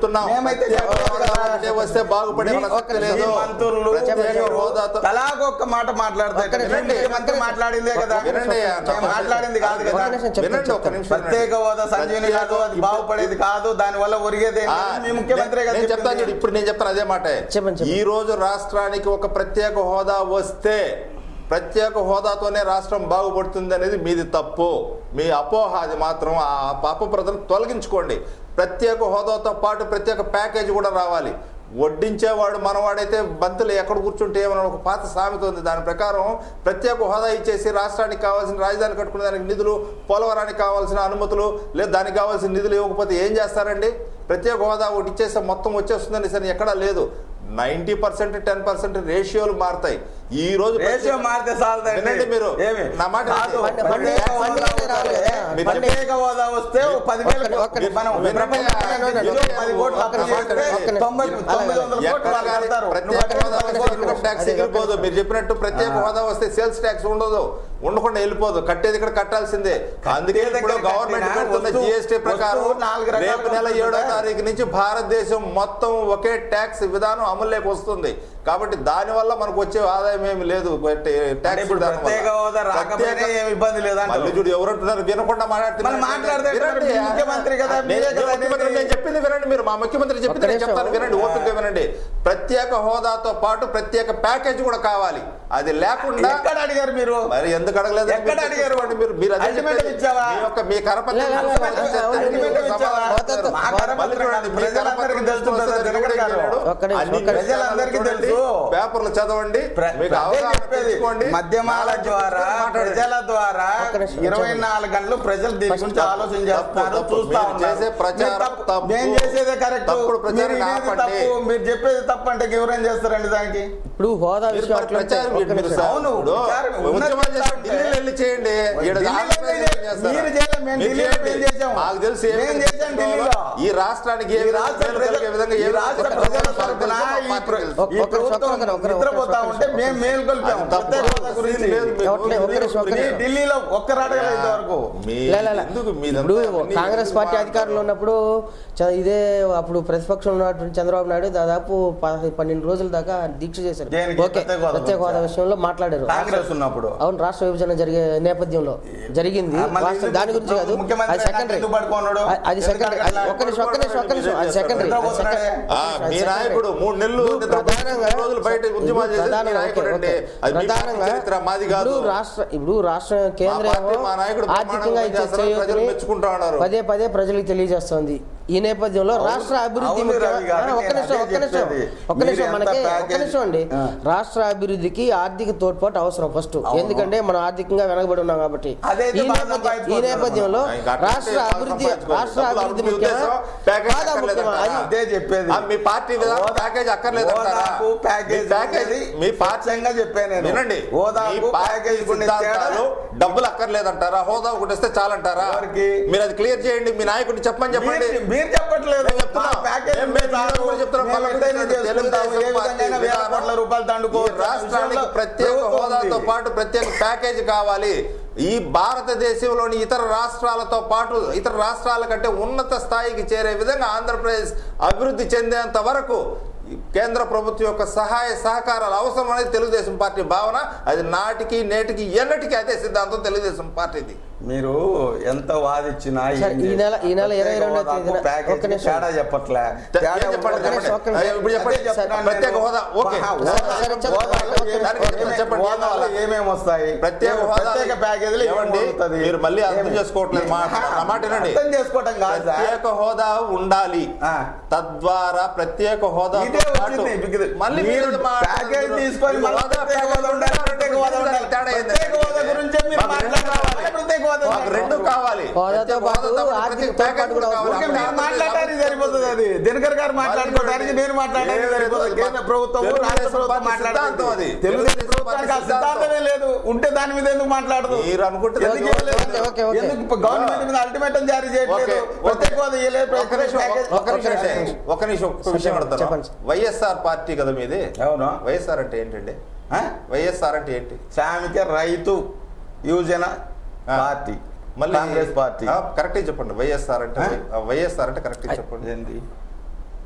చెప్తున్నాం మేమైతే ప్రత్యేక చెప్పలేదు హోదా కదా. ఒకటే వస్తే బాగుపడే మీ- ప్రసక్తి మీ లేదు మంత్రులు ప్రత్యేక మీరు హోదాతో తలాగొక్క మాట మాట్లాడతారు ఒక్క నిమిషం, వినండి, ఒక్క ముఖ్యమంత్రి నిమిషం. మాట్లాడిందే కదా వినండి, మేము మాట్లాడింది కాదు ఒక్క కదా నిమిషం చెప్తాను, వినండి ఒక చెప్తాను. నిమిషం ప్రత్యేక హోదా సంజీవని కాదు అది బాగుపడేది కాదు దాని వల్ల ఒరిగేది ఏం ఆ, లేదు. మీ ముఖ్యమంత్రి నేను- కదా నేను చెప్తాను చెప్పింది. చూడు, ఇప్పుడు నేను చెప్తాను అదే మాట చెప్పండి, చెప్పండి. ఈ రోజు రాష్ట్రానికి ఒక ప్రత్యేక హోదా వస్తే ప్రత్యేక హోదాతోనే రాష్ట్రం బాగుపడుతుంది అనేది మీది తప్పు మీ అపోహ అది మాత్రం ఆ అపప్రదను తొలగించుకోండి ప్రత్యేక హోదాతో పాటు ప్రత్యేక ప్యాకేజీ కూడా రావాలి వడ్డించేవాడు మనవాడైతే బంతులు ఎక్కడ కూర్చుంటే ఏమన్నా ఒక పాత సామెత ఉంది దాని ప్రకారం ప్రత్యేక హోదా ఇచ్చేసి రాష్ట్రానికి కావాల్సిన రాజధాని కట్టుకునే దానికి నిధులు పోలవరానికి కావాల్సిన అనుమతులు లేదా దానికి కావాల్సిన నిధులు ఇవ్వకపోతే ఏం చేస్తారండి ప్రత్యేక హోదా ఒకటి ఇచ్చేస్తే మొత్తం వచ్చేస్తుందని సరే ఎక్కడా లేదు నైంటీ పర్సెంట్ టెన్ పర్సెంట్ రేషియోలు మారుతాయి ఈ రోజు రేషియో మారితే చాలదండి. వినండి మీరు ఏమి? నా మాట కాదు. వినండి. పండుగ- ప్రత్యేక పండుగ హోదా రావాలి వస్తే- కదా. మీరు ప్రత్యేక హోదా వస్తే ఓ పదివేలు ఒక్క- ఒక్క నిమిషం. మనం వినండి. ప్రపంచానికి వినండి. పది కోట్లు ఒక్క అప్పు నిమిషం. చేస్తే ఒక్క నిమిషం. తొంభై అలాగే. తొమ్మిది వందల కోట్లు ఎక్కడ వాళ్ళు కానీ కడతారు. ప్రత్యేక హోదా వస్తే ఇన్కమ్ ట్యాక్స్ అదే ఎగిరిపోదు మీరు చెప్పినట్టు ప్రత్యేక ఆ. హోదా వస్తే సేల్స్ ట్యాక్స్ ఉండదు ఉండకుండా వెళ్ళిపోదు కట్టేది ఇక్కడ కట్టాల్సిందే అందుకే కట్టేది ఇప్పుడు ఎక్కడ గవర్నమెంట్ కట్టినా పెడుతున్న వస్తువు- జిఎస్టీ ప్రకారం వస్తువు నాలుగు రకాలుగా రేపు నెల ఉంటుంది ఏడో కదా. తారీఖు నుంచి భారతదేశం మొత్తం ఒకే ట్యాక్స్ విధానం అమల్లోకి వస్తుంది కాబట్టి దాని వల్ల మనకు వచ్చే ఆదాయం ఏమి లేదు అంటే ట్యాక్స్ ఇప్పుడు విధానం వల్ల. ప్రత్యేక హోదా రాకపోయినా ప్రత్యేక- ఏమి ఇబ్బంది లేదంటారు. మళ్ళీ చూడు ఎవరు అంటున్నారు వినకుండా మాట్లాడుతున్నారు మళ్ళీ మాట్లాడితే వినండి. మీరు ముఖ్యమంత్రి కదా, నేను- మీరే కదా ముఖ్యమంత్రి అనేది. నేను చెప్పింది వినండి మీరు మా ముఖ్యమంత్రి చెప్పింది నేను నిమిషం. చెప్తాను వినండి ఓపిక వినండి ప్రత్యేక హోదాతో పాటు ప్రత్యేక ప్యాకేజ్ కూడా కావాలి అది లేకుండా ఎక్కడ అడిగారు మీరు మరి ఎందుకు అడగలేదు ఎక్కడ అడిగారు? మీరు మీరు అదే Ultimatum చెప్పేది. ఇచ్చావా? మీ యొక్క మీ కరపత్రం లే, లే, లే, లే, లే, అవును, Ultimatum ఇచ్చావా? హోదాతో- మా కరపత్రం మళ్ళీ చూడండి, మీ ప్రజలందరికీ కరపత్రం తెలుస్తుంది వస్తే కదా, కూడా జగన్ గారు. ఇవ్వలేడు. ఒక్క నిమిషం, అన్ని ఒక్క నిమిషం. ప్రజలందరికీ చూడండి, తెలుసు. పేపర్లు చదవండి ప్ర- మీకు అదే అవగాహన చెప్పేది. తెచ్చుకోండి మద్యమాల నాలెడ్జ్ ద్వారా మాట్లాడండి. ప్రజల ద్వారా ఒక్క నిమిషం, ఇరవై చెప్పండి. నాలుగు గంటలు ప్రజలు దీని ఫస్ట్ గురించి తప్పు, ఆలోచన తప్పు, చేస్తున్నారు తప్పు. చూస్తా మీరు ఉన్నారు. చేసే ప్రచారం మీరు తప్పు. తప్పు. నేను చేసేదే కరెక్ట్ తప్పుడు ప్రచారం మీరు ఇదేది ఆపండి. తప్పు మీరు చెప్పేది తప్పు అంటే ఎవరేం చేస్తారండి దానికి ఇప్పుడు హోదా మీరు విషయం మరి అట్లా ప్రచారం ఒక్క మీరు నిమిషం. అవును, ఇప్పుడు ప్రచారం ఉన్నది ఉద్యమాలు చేస్తే చేస్తా ఉంటే. ఢిల్లీలో వెళ్ళి చేయండి ఈడ ఢిల్లీలో ఆంధ్రప్రదేశ్లో ఏం చేస్తారా? మీరు చేయలేదు, మేము మీరు ఢిల్లీలో చేయండి. ఏం చేసాం? మాకు తెలిసి ఏ మేము విధంగా చేసాం చేసుకోవాలో, ఢిల్లీలో. ఈ రాష్ట్రానికి ఏ ఈ విధంగా రాష్ట్ర మేలు ప్రజల కలిగే విధంగా ఏ ఈ రాష్ట్ర విధంగా ప్రజల మాకు తరపున తెలుసు, ఈ మాకు ప్ర- తెలుసు. ఒక్క ఈ నిమిషం, ప్రభుత్వం ఒక్క నిమిషం, ఒక్క నిద్రపోతా నిమిషం, ఉంటే ఒక్క మేము మేలు కొల్పాము అది తప్పు. ప్రత్యేక హోదా గురించి లేదు, మీరు- ఒక్క నిమిషం, ఒక్క మీ నిమిషం. ఢిల్లీలో ఒక్క రాటగా ఇంతవరకు మీ లే, లే, లే. ఎందుకు మీదంతా ఇప్పుడు అవన్నీ కాంగ్రెస్ ఎందుకు పార్టీ మాట్లాడతారు? అధికారంలో ఉన్నప్పుడు చ- ఇదే అప్పుడు ప్రతిపక్షం ఉన్నటువంటి చంద్రబాబు నాయుడు దాదాపు ప- పన్నెండు రోజుల దాకా దీక్ష చేశారు దేనికి? ఓకే ప్రత్యేక హోదా ప్రత్యేక హోదా గురించా? విషయంలో మాట్లాడారు కాంగ్రెస్ ఉన్నప్పుడు అవును రాష్ట్ర విభజన జరిగే నేపథ్యంలో జరిగింది ఆ, మళ్ళీ వాస్తవం దాని గురించి కాదు ముఖ్యమంత్రి అది సెకండరీ ఎందుకు పడుకున్నాడు? అది సెకండరీ ఎందుకు ఒక్క నిమిషం ఒక్క నిమిషం ఒక్క నిమిషం అది సెకండరీ ఎందుకు పోతున్నాడే? ఆ, మీ నాయకుడు మూడు నెలలు ఇప్పుడు నిద్రపోయి ప్రధానంగా మూడు రోజులు బయట ఉద్యమాలు చేసేది మీ ప్రధానంగా నాయకుడు ఓకే, అండి ఓకే. అది మీ పార్టీ ప్రధానంగా చరిత్ర మాది కాదు ఇప్పుడు రాష్ట్ర ఇప్పుడు రాష్ట్ర కేంద్రం మా పార్టీ, మా నాయకుడు ఆర్థికంగా ఇచ్చే బ్రహ్మాండంగా ప్రజలు చేయూతని మెచ్చుకుంటా ఉన్నారు. పదే పదే ప్రజలకు తెలియజేస్తోంది ఈ నేపథ్యంలో అవును, రాష్ట్ర అభివృద్ధి అవును ముఖ్య- రవి గారు, ఆ, ఒక్క నేను నిమిషం అదే ఒక్క నిమిషం చెప్పేది. ఒక్క మీరు నిమిషం ఎంత మనకి ఒక్క ప్యాకేజ్- నిమిషం అండి ఆ. రాష్ట్ర అభివృద్ధికి ఆర్థిక తోడ్పాటు అవసరం ఫస్ట్ అవును. ఎందుకంటే మనం ఆర్థికంగా వెనకబడి ఉన్నాం కాబట్టి అదైతే ఈ బాగా నేపథ్యం- ఈ సంపాదించుకోవాలి నేపథ్యంలో ఇంకా అట్లా రాష్ట్ర అంటే బాగా అభివృద్ధి సంపాదించుకోవాలి. రాష్ట్ర డబ్బులు అభివృద్ధి మీ ముఖ్యమా ఉద్దేశం ప్యాకేజ్ కాదా ముఖ్యమా అక్కర్లేదంటారా? అది అదే చెప్పేది ఆ, మీ పార్టీ విధానం హోదా- ప్యాకేజ్ అక్కర్లేదంటారా? హోదాకు ప్యాకేజ్ మీ ప్యాకేజ్ అనేది మీ పార్టీ స్పష్టంగా చెప్పాను నేను. వినండి మీ హోదాకు పార్టీ ప్యాకేజ్ ఉండే సిద్ధాంతాలు తేడా- డబ్బులు అక్కర్లేదంటారా హోదా ఒకటి వస్తే చాలంటారా ఎవరికి? మీరు అది క్లియర్ చేయండి మీ నాయకుడిని చెప్పమని చెప్పండి మీరు- మీరు చెప్పట్లేదు నేను చెప్తున్నా. మా ప్యాకేజ్ ఏం లేదు, చాలు. మీరు కూడా చెప్తున్నారు. మేము మళ్ళీ ఎంతైనా తెలుగుదేశం చేసుకుంటాము. ఏ పార్టీ విధంగా వేల విధానం కోట్ల రూపాయలు దండుకోవచ్చు ఈ రాష్ట్రానికి విషయంలో ప్రత్యేక ప్రభుత్వం హోదాతో ఉంది. పాటు ప్రత్యేక ప్యాకేజీ కావాలి ఈ భారతదేశంలోని ఇతర రాష్ట్రాలతో పాటు ఇతర రాష్ట్రాల కంటే ఉన్నత స్థాయికి చేరే విధంగా ఆంధ్రప్రదేశ్ అభివృద్ధి చెందేంత వరకు ఈ కేంద్ర ప్రభుత్వం యొక్క సహాయ సహకారాలు అవసరం అనేది తెలుగుదేశం పార్టీ భావన అది నాటికి నేటికి ఎన్నటికి అదే సిద్ధాంతం తెలుగుదేశం పార్టీది మీరు ఎంత వాదిచ్చినా సరే, ఏం ఈ నెల- ఈ నెల చేసినా ఇరవై రెండో ప్రత్యేక తేదీన హోదాకు ప్యాకేజ్ ఒక్క నిమిషం. తేడా చెప్పట్లే ఏం తేడా చెప్పండి, ఉండదు. చెప్పండి. ఒక్క నిమిషం. ఇప్పుడు చెప్పండి. అదే చెప్తున్నాను ప్రత్యేక నేను. హోదా, ఓకే. మహా, సరే, హోదా- సరే, చెప్పండి. హోదాలో ఓకే, ఏమేం- దానికి ఏమేం- చెప్పండి. హోదాలో ఏమేమి వస్తాయి ప్రత్యేక హోదా ప్రత్యేక ప్యాకేజీలు ఏమండి? ఏమవుతుంది మీరు మళ్ళీ అర్థం చేసుకోవట్లేదు మా- నా మాట వినండి. అర్థం చేసుకోవటం కాదు సార్. ప్రత్యేక హోదా ఉండాలి ఆ. తద్వారా ప్రత్యేక హోదా ఇదే వచ్చింది ఇప్పుడు. మళ్ళీ మీరు మీరు మా- ప్యాకేజ్ తీసుకొని మళ్ళీ హోదా, ప్రత్యేక హోదా ఉండాలి, ప్రత్యేక హోదా ఉండాలి. తేడా ఏంటంటే ప్రత్యేక హోదా గురించే మీరు మాకు రెండు మాట్లాడాలి. కావాలి. ప్రత్యేక హోదా మాకు రెండు కావాలి హోదాతో ప్రత్యేక పాటు హోదాతో పాటు ఆర్థిక ప్రత్యేక తోడ్పాటు ప్యాకేజ్ కూడా కావాలి. ఓకే, మీరు మాట్లాడటానికి సరిపోతుంది అది దినకర్ గారు మాట్లాడుకోవడానికి నేను మాట్లాడడానికి సరిపోతుంది కేంద్ర ప్రభుత్వం రాష్ట్ర ప్రభుత్వం సిద్ధాంతం అది. మాట్లాడుతుంది తెలుగుదేశం ప్రభుత్వానికి ఆ సిద్ధాంతమే లేదు ఉంటే దాని మీద ఎందుకు మాట్లాడదు మీరు అనుకుంటే ఎందుకు ఓకే, ఇవ్వలేదు? Okay, okay, okay. ఎందుకు గవర్నమెంట్ మీద అల్టిమేటం జారీ చేయట్లేదు ఓకే, ప్రత్యేక హోదా ఇవ్వలేదు, ఒక నిమిషం, ప్యాకేజ్- ఒక నిమిషం ఓకే, అంటే, ఓకే. ఒక నిమిషం ఒక విషయం అడుగుతాను చెప్పండి. వైఎస్ఆర్ పార్టీ కదా మీది అవును వైఎస్ఆర్ అంటే ఏంటండి ఆ? వైఎస్ఆర్ అంటే ఏంటి శ్రామిక రైతు యువజన ఆ. పార్టీ మళ్ళీ కాంగ్రెస్ పార్టీ కరెక్ట్ చెప్పండి వైఎస్ఆర్ అంటే ఆ? ఆ, వైఎస్ఆర్ అంటే కరెక్ట్ చెప్పండి ఏంది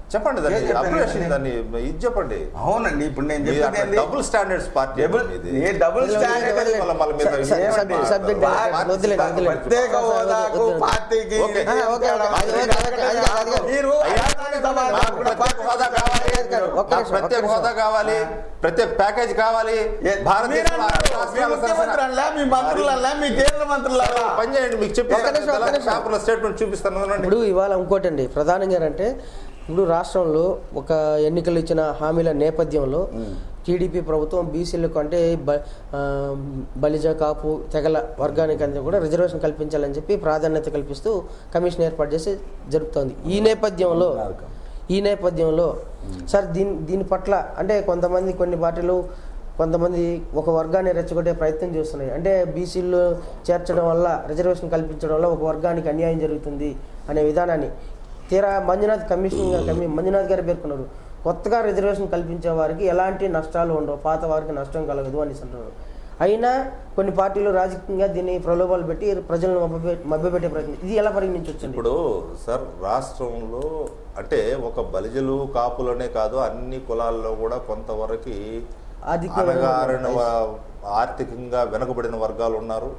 చెప్పండి దాన్ని ఏం చెప్పాను అప్రిషియేషన్ నేను? దాన్ని ఇది చెప్పండి అవునండి ఇప్పుడు నేను మీరు చెప్పింది అట్లా ఏంది? డబుల్ స్టాండర్డ్స్ పార్టీ డబుల్ ఇది. ఏ డబుల్ వదిలే, స్టాండర్డ్ వదిలే, మళ్ళీ మళ్ళీ మీద సబ్- ఇది సబ్- మాట్లాడతారు. సబ్జెక్ట్ పార్టీ వదిలేదు, వదిలేదు. ప్రత్యేక హోదాకు పార్టీకి ఓకే. ఆ, ఓకే, ఓకే. అది ఓకే, ఓకే. అది కాదు, అది కాదు. మీరు అయ్యా, నాకు ప్రత్యేక హోదా కావాలి ఒక్క నాకు నిమిషం, ప్రత్యేక ఒక్క హోదా కావాలి ప్రత్యేక ప్యాకేజ్ కావాలి ఏ, భారతదేశంలో మీరు అన్నారు, మీ రాష్ట్రాల ముఖ్యమంత్రులలా, మీ మంత్రులలా, మీ కేంద్ర మంత్రులలా పని చేయండి మీకు ఒక్క నిమిషం, ఒక్క నిమిషం. చెప్పి స్టేట్మెంట్ చూపిస్తాను వినండి. ఇప్పుడు ఇవాళ ఇంకోటండి ప్రధానంగా ఏంటంటే ఇప్పుడు రాష్ట్రంలో ఒక ఎన్నికలు ఇచ్చిన హామీల నేపథ్యంలో టీడీపీ ప్రభుత్వం బీసీలకు అంటే బ- ఆ, బలిజ కాపు తెగల వర్గానికి అంతా కూడా రిజర్వేషన్ కల్పించాలని చెప్పి ప్రాధాన్యత కల్పిస్తూ కమిషన్ ఏర్పాటు చేసి జరుపుతోంది ఈ నేపథ్యంలో ఈ నేపథ్యంలో సార్ దీని దీని పట్ల అంటే కొంతమంది కొన్ని పార్టీలు కొంతమంది ఒక వర్గాన్ని రెచ్చగొట్టే ప్రయత్నం చేస్తున్నాయి అంటే బీసీల్లో చేర్చడం వల్ల రిజర్వేషన్ కల్పించడం వల్ల ఒక వర్గానికి అన్యాయం జరుగుతుంది అనే విధానాన్ని తీరా మంజునాథ్ కమిషన్ గారు కమి మంజునాథ్ గారు పేర్కొన్నారు కొత్తగా రిజర్వేషన్ కల్పించే వారికి ఎలాంటి నష్టాలు ఉండవు పాత వారికి నష్టం కలగదు అని అంటున్నారు అయినా కొన్ని పార్టీలు రాజకీయంగా దీన్ని ప్రలోభాలు పెట్టి ప్రజలను మభ్యపె- మభ్యపెట్టే ప్రయత్నం ఇది ఎలా పరిగణించవచ్చండి ఇప్పుడు సార్ రాష్ట్రంలో అంటే ఒక బలిజలు కాపులనే కాదు అన్ని కులాల్లో కూడా కొంతవరకు ఆధిక్యంగా అనగారిన ఉన్నారు. వ- ఆర్థికంగా వెనుకబడిన వర్గాలు ఉన్నారు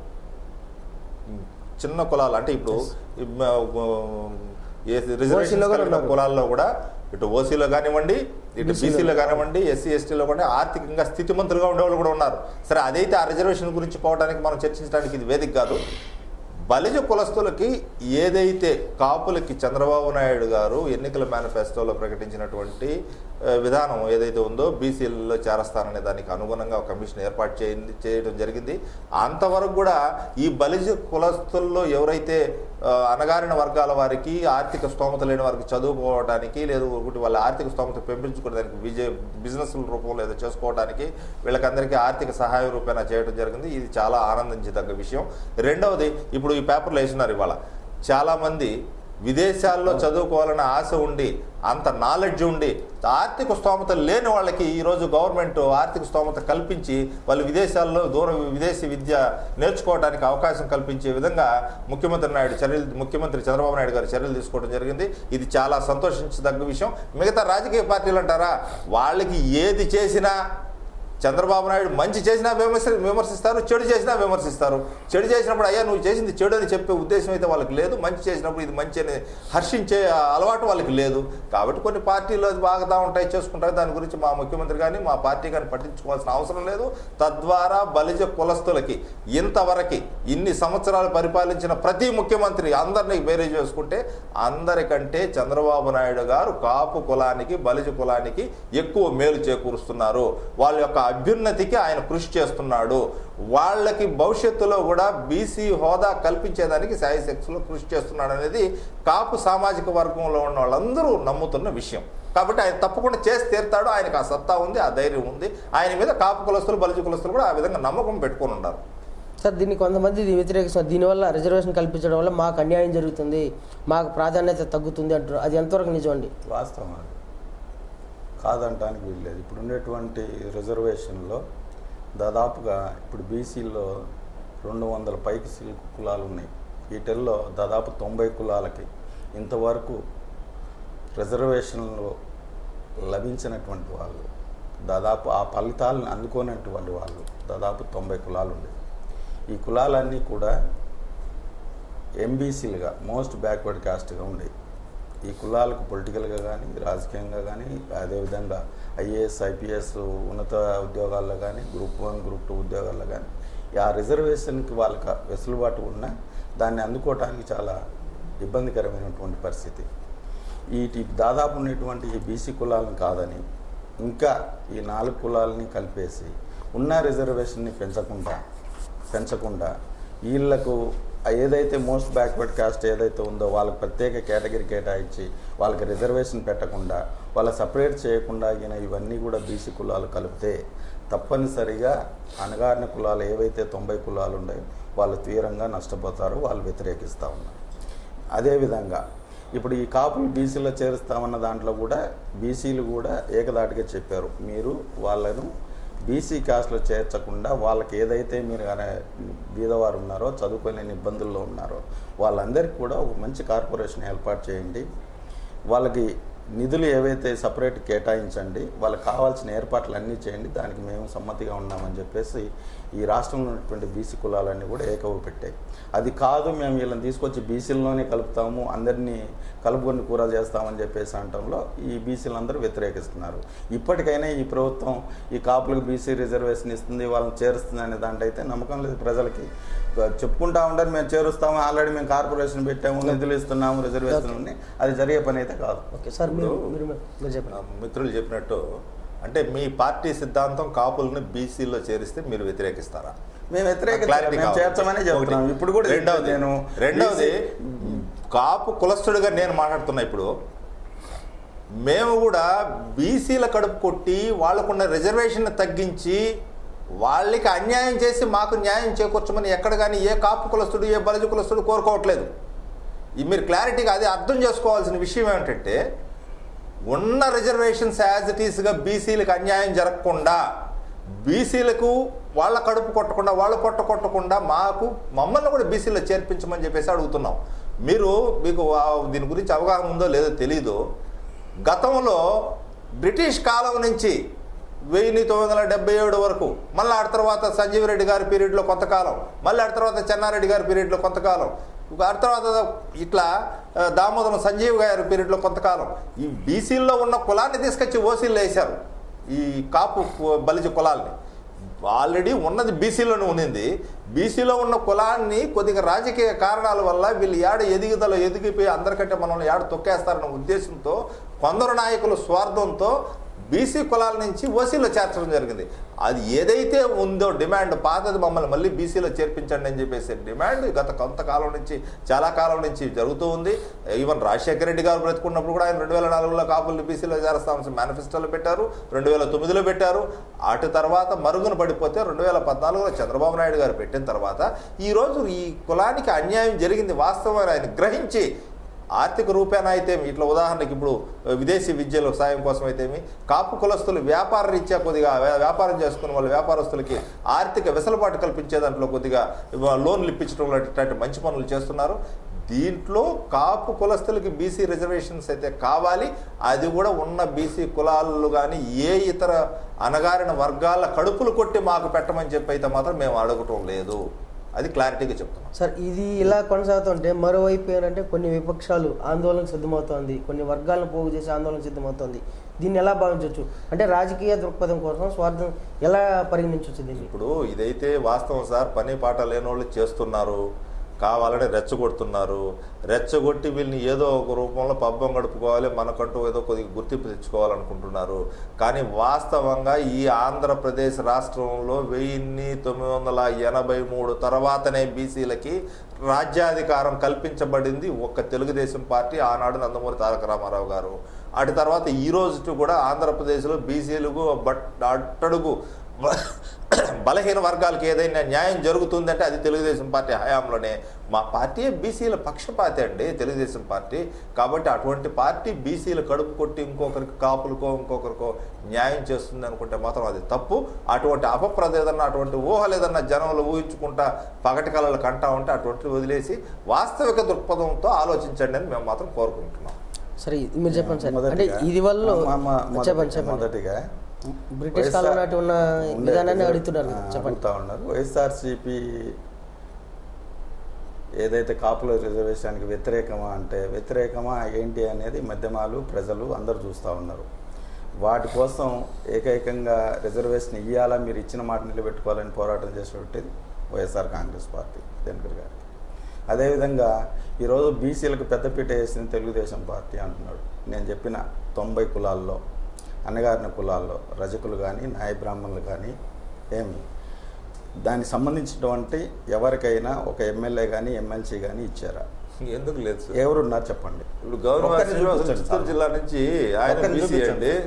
చిన్న కులాలు అంటే ఇప్పుడు ఈ మ- ఏ రిజర్వేషన్స్ ఓసీలో కూడా కలిగిన ఉన్నారు. కులాల్లో కూడా ఇటు ఓసీలో కానివ్వండి ఇటు బీసీలో బీసీలో కానివ్వండి ఎస్సీ ఎస్టీలో కూడా ఆర్థికంగా స్థితిమంతులుగా ఉండేవాళ్ళు కూడా ఉన్నారు సరే అదైతే ఆ రిజర్వేషన్ గురించి పోవడానికి మనం చర్చించడానికి ఇది వేదిక కాదు బలిజ కులస్తులకి ఏదైతే కాపులకి చంద్రబాబు నాయుడు గారు ఎన్నికల మేనిఫెస్టోలో ప్రకటించినటువంటి ఆ, విధానం ఏదైతే ఉందో బీసీలలో చేరస్తాననే దానికి అనుగుణంగా ఒక కమిషన్ ఏర్పాటు చేయండి చేయడం జరిగింది అంతవరకు కూడా ఈ బలిజ కులస్తుల్లో ఎవరైతే ఆ, అణగారిన వర్గాల వారికి ఆర్థిక స్తోమత లేని వారికి చదువుకోవడానికి లేదు ఒకటి వాళ్ళ ఆర్థిక స్తోమత పెంపించుకోవడానికి విజయ బిజినెస్ రూపంలో ఏదో చేసుకోవడానికి వీళ్ళకందరికీ ఆర్థిక సహాయ రూపేణా చేయడం జరిగింది ఇది చాలా ఆనందించదగ్గ విషయం రెండవది ఇప్పుడు ఈ పేపర్లో వేసినారు ఇవాళ చాలామంది విదేశాల్లో చదువుకోవాలన్న ఆశ ఉండి అంత నాలెడ్జ్ ఉండి ఆర్థిక స్తోమత లేని వాళ్ళకి ఈరోజు గవర్నమెంట్ ఆర్థిక స్తోమత కల్పించి వాళ్ళు విదేశాల్లో దూర విదేశీ విద్య నేర్చుకోవడానికి అవకాశం కల్పించే విధంగా ముఖ్యమంత్రి నాయుడు చర్యలు ముఖ్యమంత్రి చంద్రబాబు నాయుడు గారు చర్యలు తీసుకోవడం జరిగింది ఇది చాలా సంతోషించదగ్గ విషయం మిగతా రాజకీయ పార్టీలు అంటారా వాళ్ళకి ఏది చేసినా చంద్రబాబు నాయుడు మంచి చేసినా విమర్శ విమర్శిస్తారు చెడు చేసినా విమర్శిస్తారు చెడు చేసినప్పుడు అయ్యా నువ్వు చేసింది చెడు అని చెప్పే ఉద్దేశం అయితే వాళ్ళకి లేదు మంచి చేసినప్పుడు ఇది మంచి అని హర్షించే అలవాటు వాళ్ళకి లేదు కాబట్టి కొన్ని పార్టీలు అది బాగుతా ఉంటాయి చేసుకుంటాయి దాని గురించి మా ముఖ్యమంత్రి కానీ మా పార్టీ కానీ పట్టించుకోవాల్సిన అవసరం లేదు తద్వారా బలిజ కులస్తులకి ఇంతవరకు ఇన్ని సంవత్సరాలు పరిపాలించిన ప్రతి ముఖ్యమంత్రి అందరినీ బేరీ చేసుకుంటే అందరికంటే చంద్రబాబు నాయుడు గారు కాపు కులానికి బలిజ కులానికి ఎక్కువ మేలు చేకూరుస్తున్నారు వాళ్ళ యొక్క అభ్యున్నతికి ఆయన కృషి చేస్తున్నాడు వాళ్ళకి భవిష్యత్తులో కూడా బీసీ హోదా కల్పించేదానికి శాయశక్తిలో కృషి చేస్తున్నాడు అనేది కాపు సామాజిక వర్గంలో ఉన్న వాళ్ళందరూ నమ్ముతున్న విషయం కాబట్టి ఆయన తప్పకుండా చేసి తీరుతాడు ఆయనకు ఆ సత్తా ఉంది ఆ ధైర్యం ఉంది ఆయన మీద కాపు కులస్తులు బలిజ కులస్తులు కూడా ఆ విధంగా నమ్మకం పెట్టుకొని ఉన్నారు సార్ దీన్ని కొంతమంది దీన్ని వ్యతిరేకిస్తున్నారు దీనివల్ల రిజర్వేషన్ కల్పించడం వల్ల మాకు అన్యాయం జరుగుతుంది మాకు ప్రాధాన్యత తగ్గుతుంది అంటారు అది ఎంతవరకు నిజం అండి వాస్తవం అది కాదంటానికి వీల్లేదు ఇప్పుడు ఉండేటువంటి రిజర్వేషన్లో దాదాపుగా ఇప్పుడు బీసీలో రెండు వందల పైకి సిల్క్ కులాలు ఉన్నాయి వీటిల్లో దాదాపు తొంభై కులాలకి ఇంతవరకు రిజర్వేషన్లు లభించినటువంటి వాళ్ళు దాదాపు ఆ ఫలితాలను అందుకోనటువంటి వాళ్ళు దాదాపు తొంభై కులాలు ఉండేవి ఈ కులాలన్నీ కూడా ఎంబీసీలుగా మోస్ట్ బ్యాక్వర్డ్ కాస్ట్గా ఉండేవి ఈ కులాలకు పొలిటికల్గా కానీ రాజకీయంగా కానీ అదేవిధంగా ఐఏఎస్ ఐపీఎస్ ఉన్నత ఉద్యోగాల్లో కానీ గ్రూప్ వన్ గ్రూప్ టూ ఉద్యోగాల్లో కానీ ఆ రిజర్వేషన్కి వాళ్ళకి వెసులుబాటు ఉన్నా దాన్ని అందుకోవటానికి చాలా ఇబ్బందికరమైనటువంటి పరిస్థితి ఈ దాదాపు ఉన్నటువంటి ఈ బీసీ కులాలను కాదని ఇంకా ఈ నాలుగు కులాలని కలిపేసి ఉన్న రిజర్వేషన్ని పెంచకుండా పెంచకుండా వీళ్ళకు ఏదైతే మోస్ట్ బ్యాక్వర్డ్ కాస్ట్ ఏదైతే ఉందో వాళ్ళకి ప్రత్యేక కేటగిరీ కేటాయించి వాళ్ళకి రిజర్వేషన్ పెట్టకుండా వాళ్ళ సపరేట్ చేయకుండా ఈయన ఇవన్నీ కూడా బీసీ కులాలు కలిపితే తప్పనిసరిగా అణగారిన కులాలు ఏవైతే తొంభై కులాలు ఉన్నాయో వాళ్ళు తీవ్రంగా నష్టపోతారు వాళ్ళు వ్యతిరేకిస్తూ ఉన్నారు అదేవిధంగా ఇప్పుడు ఈ కాపులు బీసీలో చేరుస్తామన్న దాంట్లో కూడా బీసీలు కూడా ఏకదాటిగా చెప్పారు మీరు వాళ్ళను బీసీ కాస్ట్లో చేర్చకుండా వాళ్ళకి ఏదైతే మీరు అనే బీదవారు ఉన్నారో చదువుకోలేని ఇబ్బందుల్లో ఉన్నారో వాళ్ళందరికీ కూడా ఒక మంచి కార్పొరేషన్ ఏర్పాటు చేయండి వాళ్ళకి నిధులు ఏవైతే సపరేట్ కేటాయించండి వాళ్ళకి కావాల్సిన ఏర్పాట్లు అన్నీ చేయండి దానికి మేము సమ్మతిగా ఉన్నామని చెప్పేసి ఈ రాష్ట్రంలో ఉన్నటువంటి బీసీ కులాలన్నీ కూడా ఏకవ పెట్టాయి అది కాదు మేము వీళ్ళని తీసుకొచ్చి బీసీలలోనే కలుపుతాము అందరినీ కలుపుకొని కూర చేస్తామని చెప్పేసి అనటంలో ఈ బీసీలందరూ వ్యతిరేకిస్తున్నారు ఇప్పటికైనా ఈ ప్రభుత్వం ఈ కాపులకు బీసీ రిజర్వేషన్ ఇస్తుంది వాళ్ళని చేరుస్తుంది అనే దాంట్లో అయితే నమ్మకం లేదు ప్రజలకి చెప్పుకుంటా ఉండరు మేము చేరుస్తాము ఆల్రెడీ మేము కార్పొరేషన్ పెట్టాము నిధులు ఇస్తున్నాము రిజర్వేషన్ ఉంది అది జరిగే పని అయితే కాదు ఓకే సార్ మీరు మీరు మీరు చెప్పండి ఆ, మిత్రులు చెప్పినట్టు అంటే మీ పార్టీ సిద్ధాంతం కాపులను బీసీలో చేరిస్తే మీరు వ్యతిరేకిస్తారా మేము వ్యతిరేకించాం Clarity మేము కావాలి. చేర్చమని చెప్తున్నాం ఒకటి. ఇప్పుడు కూడా రెండవది నేను రెండవది కాపు కులస్తుడిగా నేను మాట్లాడుతున్నా ఇప్పుడు మేము కూడా బీసీల కడుపు కొట్టి వాళ్ళకున్న రిజర్వేషన్ తగ్గించి వాళ్ళకి అన్యాయం చేసి మాకు న్యాయం చేకూర్చమని ఎక్కడ కానీ ఏ కాపు కులస్తుడు ఏ బలజ కులస్తుడు కోరుకోవట్లేదు ఈ మీరు క్లారిటీగా అది అర్థం చేసుకోవాల్సిన విషయం ఏమిటంటే ఉన్న రిజర్వేషన్స్ యాజ్ ఇట్ ఈస్గా బీసీలకు అన్యాయం జరగకుండా బీసీలకు వాళ్ళ కడుపు కొట్టకుండా వాళ్ళ పొట్ట కొట్టకుండా మాకు మమ్మల్ని కూడా బీసీలో చేర్పించమని చెప్పేసి అడుగుతున్నాం మీరు మీకు ఆ దీని గురించి అవగాహన ఉందో లేదో తెలీదు గతంలో బ్రిటిష్ కాలం నుంచి వెయ్యి తొమ్మిది వందల డెబ్బై ఏడు వరకు మళ్ళీ ఆ తర్వాత సంజీవ్ రెడ్డి గారి పీరియడ్లో కొంతకాలం మళ్ళీ ఆ తర్వాత చెన్నారెడ్డి గారి పీరియడ్లో కొంతకాలం ఆ తర్వాత ఇట్లా ఆ, దామోదరం సంజీవ్ గారి పీరియడ్లో కొంతకాలం ఈ బీసీల్లో ఉన్న కులాన్ని తీసుకొచ్చి ఓసీల్లో వేశారు ఈ కాపు కు- బలిజ కులాల్ని ఆల్రెడీ ఉన్నది బీసీలోనే ఉన్నింది బీసీలో ఉన్న కులాన్ని కొద్దిగా రాజకీయ కారణాల వల్ల వీళ్ళు ఏడ ఎదుగుదల ఎదిగిపోయి అందరికంటే మనల్ని ఏడ తొక్కేస్తారన్న ఉద్దేశంతో కొందరు నాయకుల స్వార్థంతో బీసీ కులాల నుంచి ఓసీలో చేర్చడం జరిగింది అది ఏదైతే ఉందో డిమాండ్ పాతది మమ్మల్ని మళ్ళీ బీసీలో చేర్పించండి అని చెప్పేసి డిమాండ్ గత కొంతకాలం నుంచి చాలా కాలం నుంచి జరుగుతూ ఉంది ఈవెన్ రాజశేఖర రెడ్డి గారు బ్రతుకున్నప్పుడు కూడా ఆయన రెండు వేల నాలుగులో కాపుల్ని బీసీలో చేరస్తామని మేనిఫెస్టోలో పెట్టారు రెండు వేల తొమ్మిదిలో పెట్టారు అటు తర్వాత మరుగున పడిపోతే రెండు వేల పద్నాలుగులో చంద్రబాబు నాయుడు గారు పెట్టిన తర్వాత ఈరోజు ఈ కులానికి అన్యాయం జరిగింది వాస్తవం ఆయన గ్రహించి ఆర్థిక రూపేణ అయితేమి ఇట్లా ఉదాహరణకి ఇప్పుడు విదేశీ విద్యలో సాయం కోసం అయితేమి కాపు కులస్తులు వ్యాపార రీత్యా కొద్దిగా వ్యా- వ్యాపారం చేసుకున్న వాళ్ళ వ్యాపారస్తులకి ఆర్థిక వెసులుబాటు కల్పించే దాంట్లో కొద్దిగా ఇవ- లోన్లు ఇప్పించడం లాంటి మంచి పనులు చేస్తున్నారు దీంట్లో కాపు కులస్తులకి బీసీ రిజర్వేషన్స్ అయితే కావాలి అది కూడా ఉన్న బీసీ కులాలు కానీ ఏ ఇతర అనగారిన వర్గాల కడుపులు కొట్టి మాకు పెట్టమని చెప్పి అయితే మాత్రం మేము అడగటం లేదు అది క్లారిటీగా చెప్తున్నాం సార్ ఇది ఇలా కొనసాగుతుంటే మరోవైపు ఏంటంటే కొన్ని విపక్షాలు ఆందోళనకు సిద్ధమవుతోంది కొన్ని వర్గాలను పోగు చేసి ఆందోళన సిద్ధమవుతోంది దీన్ని ఎలా భావించవచ్చు అంటే రాజకీయ దృక్పథం కోసం స్వార్థం ఎలా పరిగణించవచ్చు దీన్ని ఇప్పుడు ఇదైతే వాస్తవం సార్ పని పాట లేనోళ్ళు చేస్తున్నారు కావాలని రెచ్చగొడుతున్నారు రెచ్చగొట్టి వీళ్ళని ఏదో ఒక రూపంలో పబ్బం గడుపుకోవాలి మనకంటూ ఏదో కొద్దిగా గుర్తింపు తెచ్చుకోవాలనుకుంటున్నారు కానీ వాస్తవంగా ఈ ఆంధ్రప్రదేశ్ రాష్ట్రంలో వెయ్యిన్ని తొమ్మిది వందల ఎనభై మూడు తర్వాతనే బీసీలకి రాజ్యాధికారం కల్పించబడింది ఒక్క తెలుగుదేశం పార్టీ ఆనాడు నందమూరి తారక రామారావు గారు అటు తర్వాత ఈ రోజు కూడా ఆంధ్రప్రదేశ్లో బీసీలకు బట్ అట్టడుగు బలహీన వర్గాలకు ఏదైనా న్యాయం జరుగుతుందంటే అది తెలుగుదేశం పార్టీ హయాంలోనే మా పార్టీ బీసీల పక్షపాతి అండి తెలుగుదేశం పార్టీ కాబట్టి అటువంటి పార్టీ బీసీలు కడుపు కొట్టి ఇంకొకరికి కాపులకో ఇంకొకరికో న్యాయం చేస్తుంది అనుకుంటే మాత్రం అది తప్పు అటువంటి అపప్రద ఏదన్నా అటువంటి ఊహలు ఏదన్నా జనంలో ఊహించుకుంటా పగటి కళలు కంటా ఉంటే అటువంటివి వదిలేసి వాస్తవిక దృక్పథంతో ఆలోచించండి అని మేము మాత్రం కోరుకుంటున్నాం సరే ఇది మీరు చెప్పండి సార్ అంటే మొదటిగా- ఇది వల్ల మా- మా- మొదటి- చెప్పండి చెప్పండి మొదటిగా బ్రిటిష్ కాలం నాటి ఉన్న ఉండే- విధానాన్ని అడుగుతున్నారు ఆ, చెప్పండి అడుగుతా ఉన్నారు వైఎస్ఆర్సీపీ ఏదైతే కాపుల రిజర్వేషన్కి వ్యతిరేకమా అంటే వ్యతిరేకమా ఏంటి అనేది మధ్యమాలు ప్రజలు అందరూ చూస్తూ ఉన్నారు వాటి కోసం ఏకైకంగా రిజర్వేషన్ ఇవ్వాలా మీరు ఇచ్చిన మాట నిలబెట్టుకోవాలని పోరాటం చేసేటది వైఎస్ఆర్ కాంగ్రెస్ పార్టీ దినకర్ గారికి అదేవిధంగా ఈరోజు బీసీలకు పెద్దపీట వేసింది తెలుగుదేశం పార్టీ అంటున్నాడు నేను చెప్పిన తొంభై కులాల్లో అన్నగారిన కులాల్లో రజకులు కానీ నాయ బ్రాహ్మణులు కానీ ఏమి దానికి సంబంధించినటువంటి ఎవరికైనా ఒక ఎమ్మెల్యే కానీ ఎమ్మెల్సీ కానీ ఇచ్చారా ఎందుకు లేదు సార్ ఎవరున్నారు చెప్పండి ఇప్పుడు గవర్నమెంట్ ఒక్కరిని చూపించండి చిత్తూరు చాలు. జిల్లా నుంచి ఆయన ఒక్కరిని బీసీ చూపించండి. అండి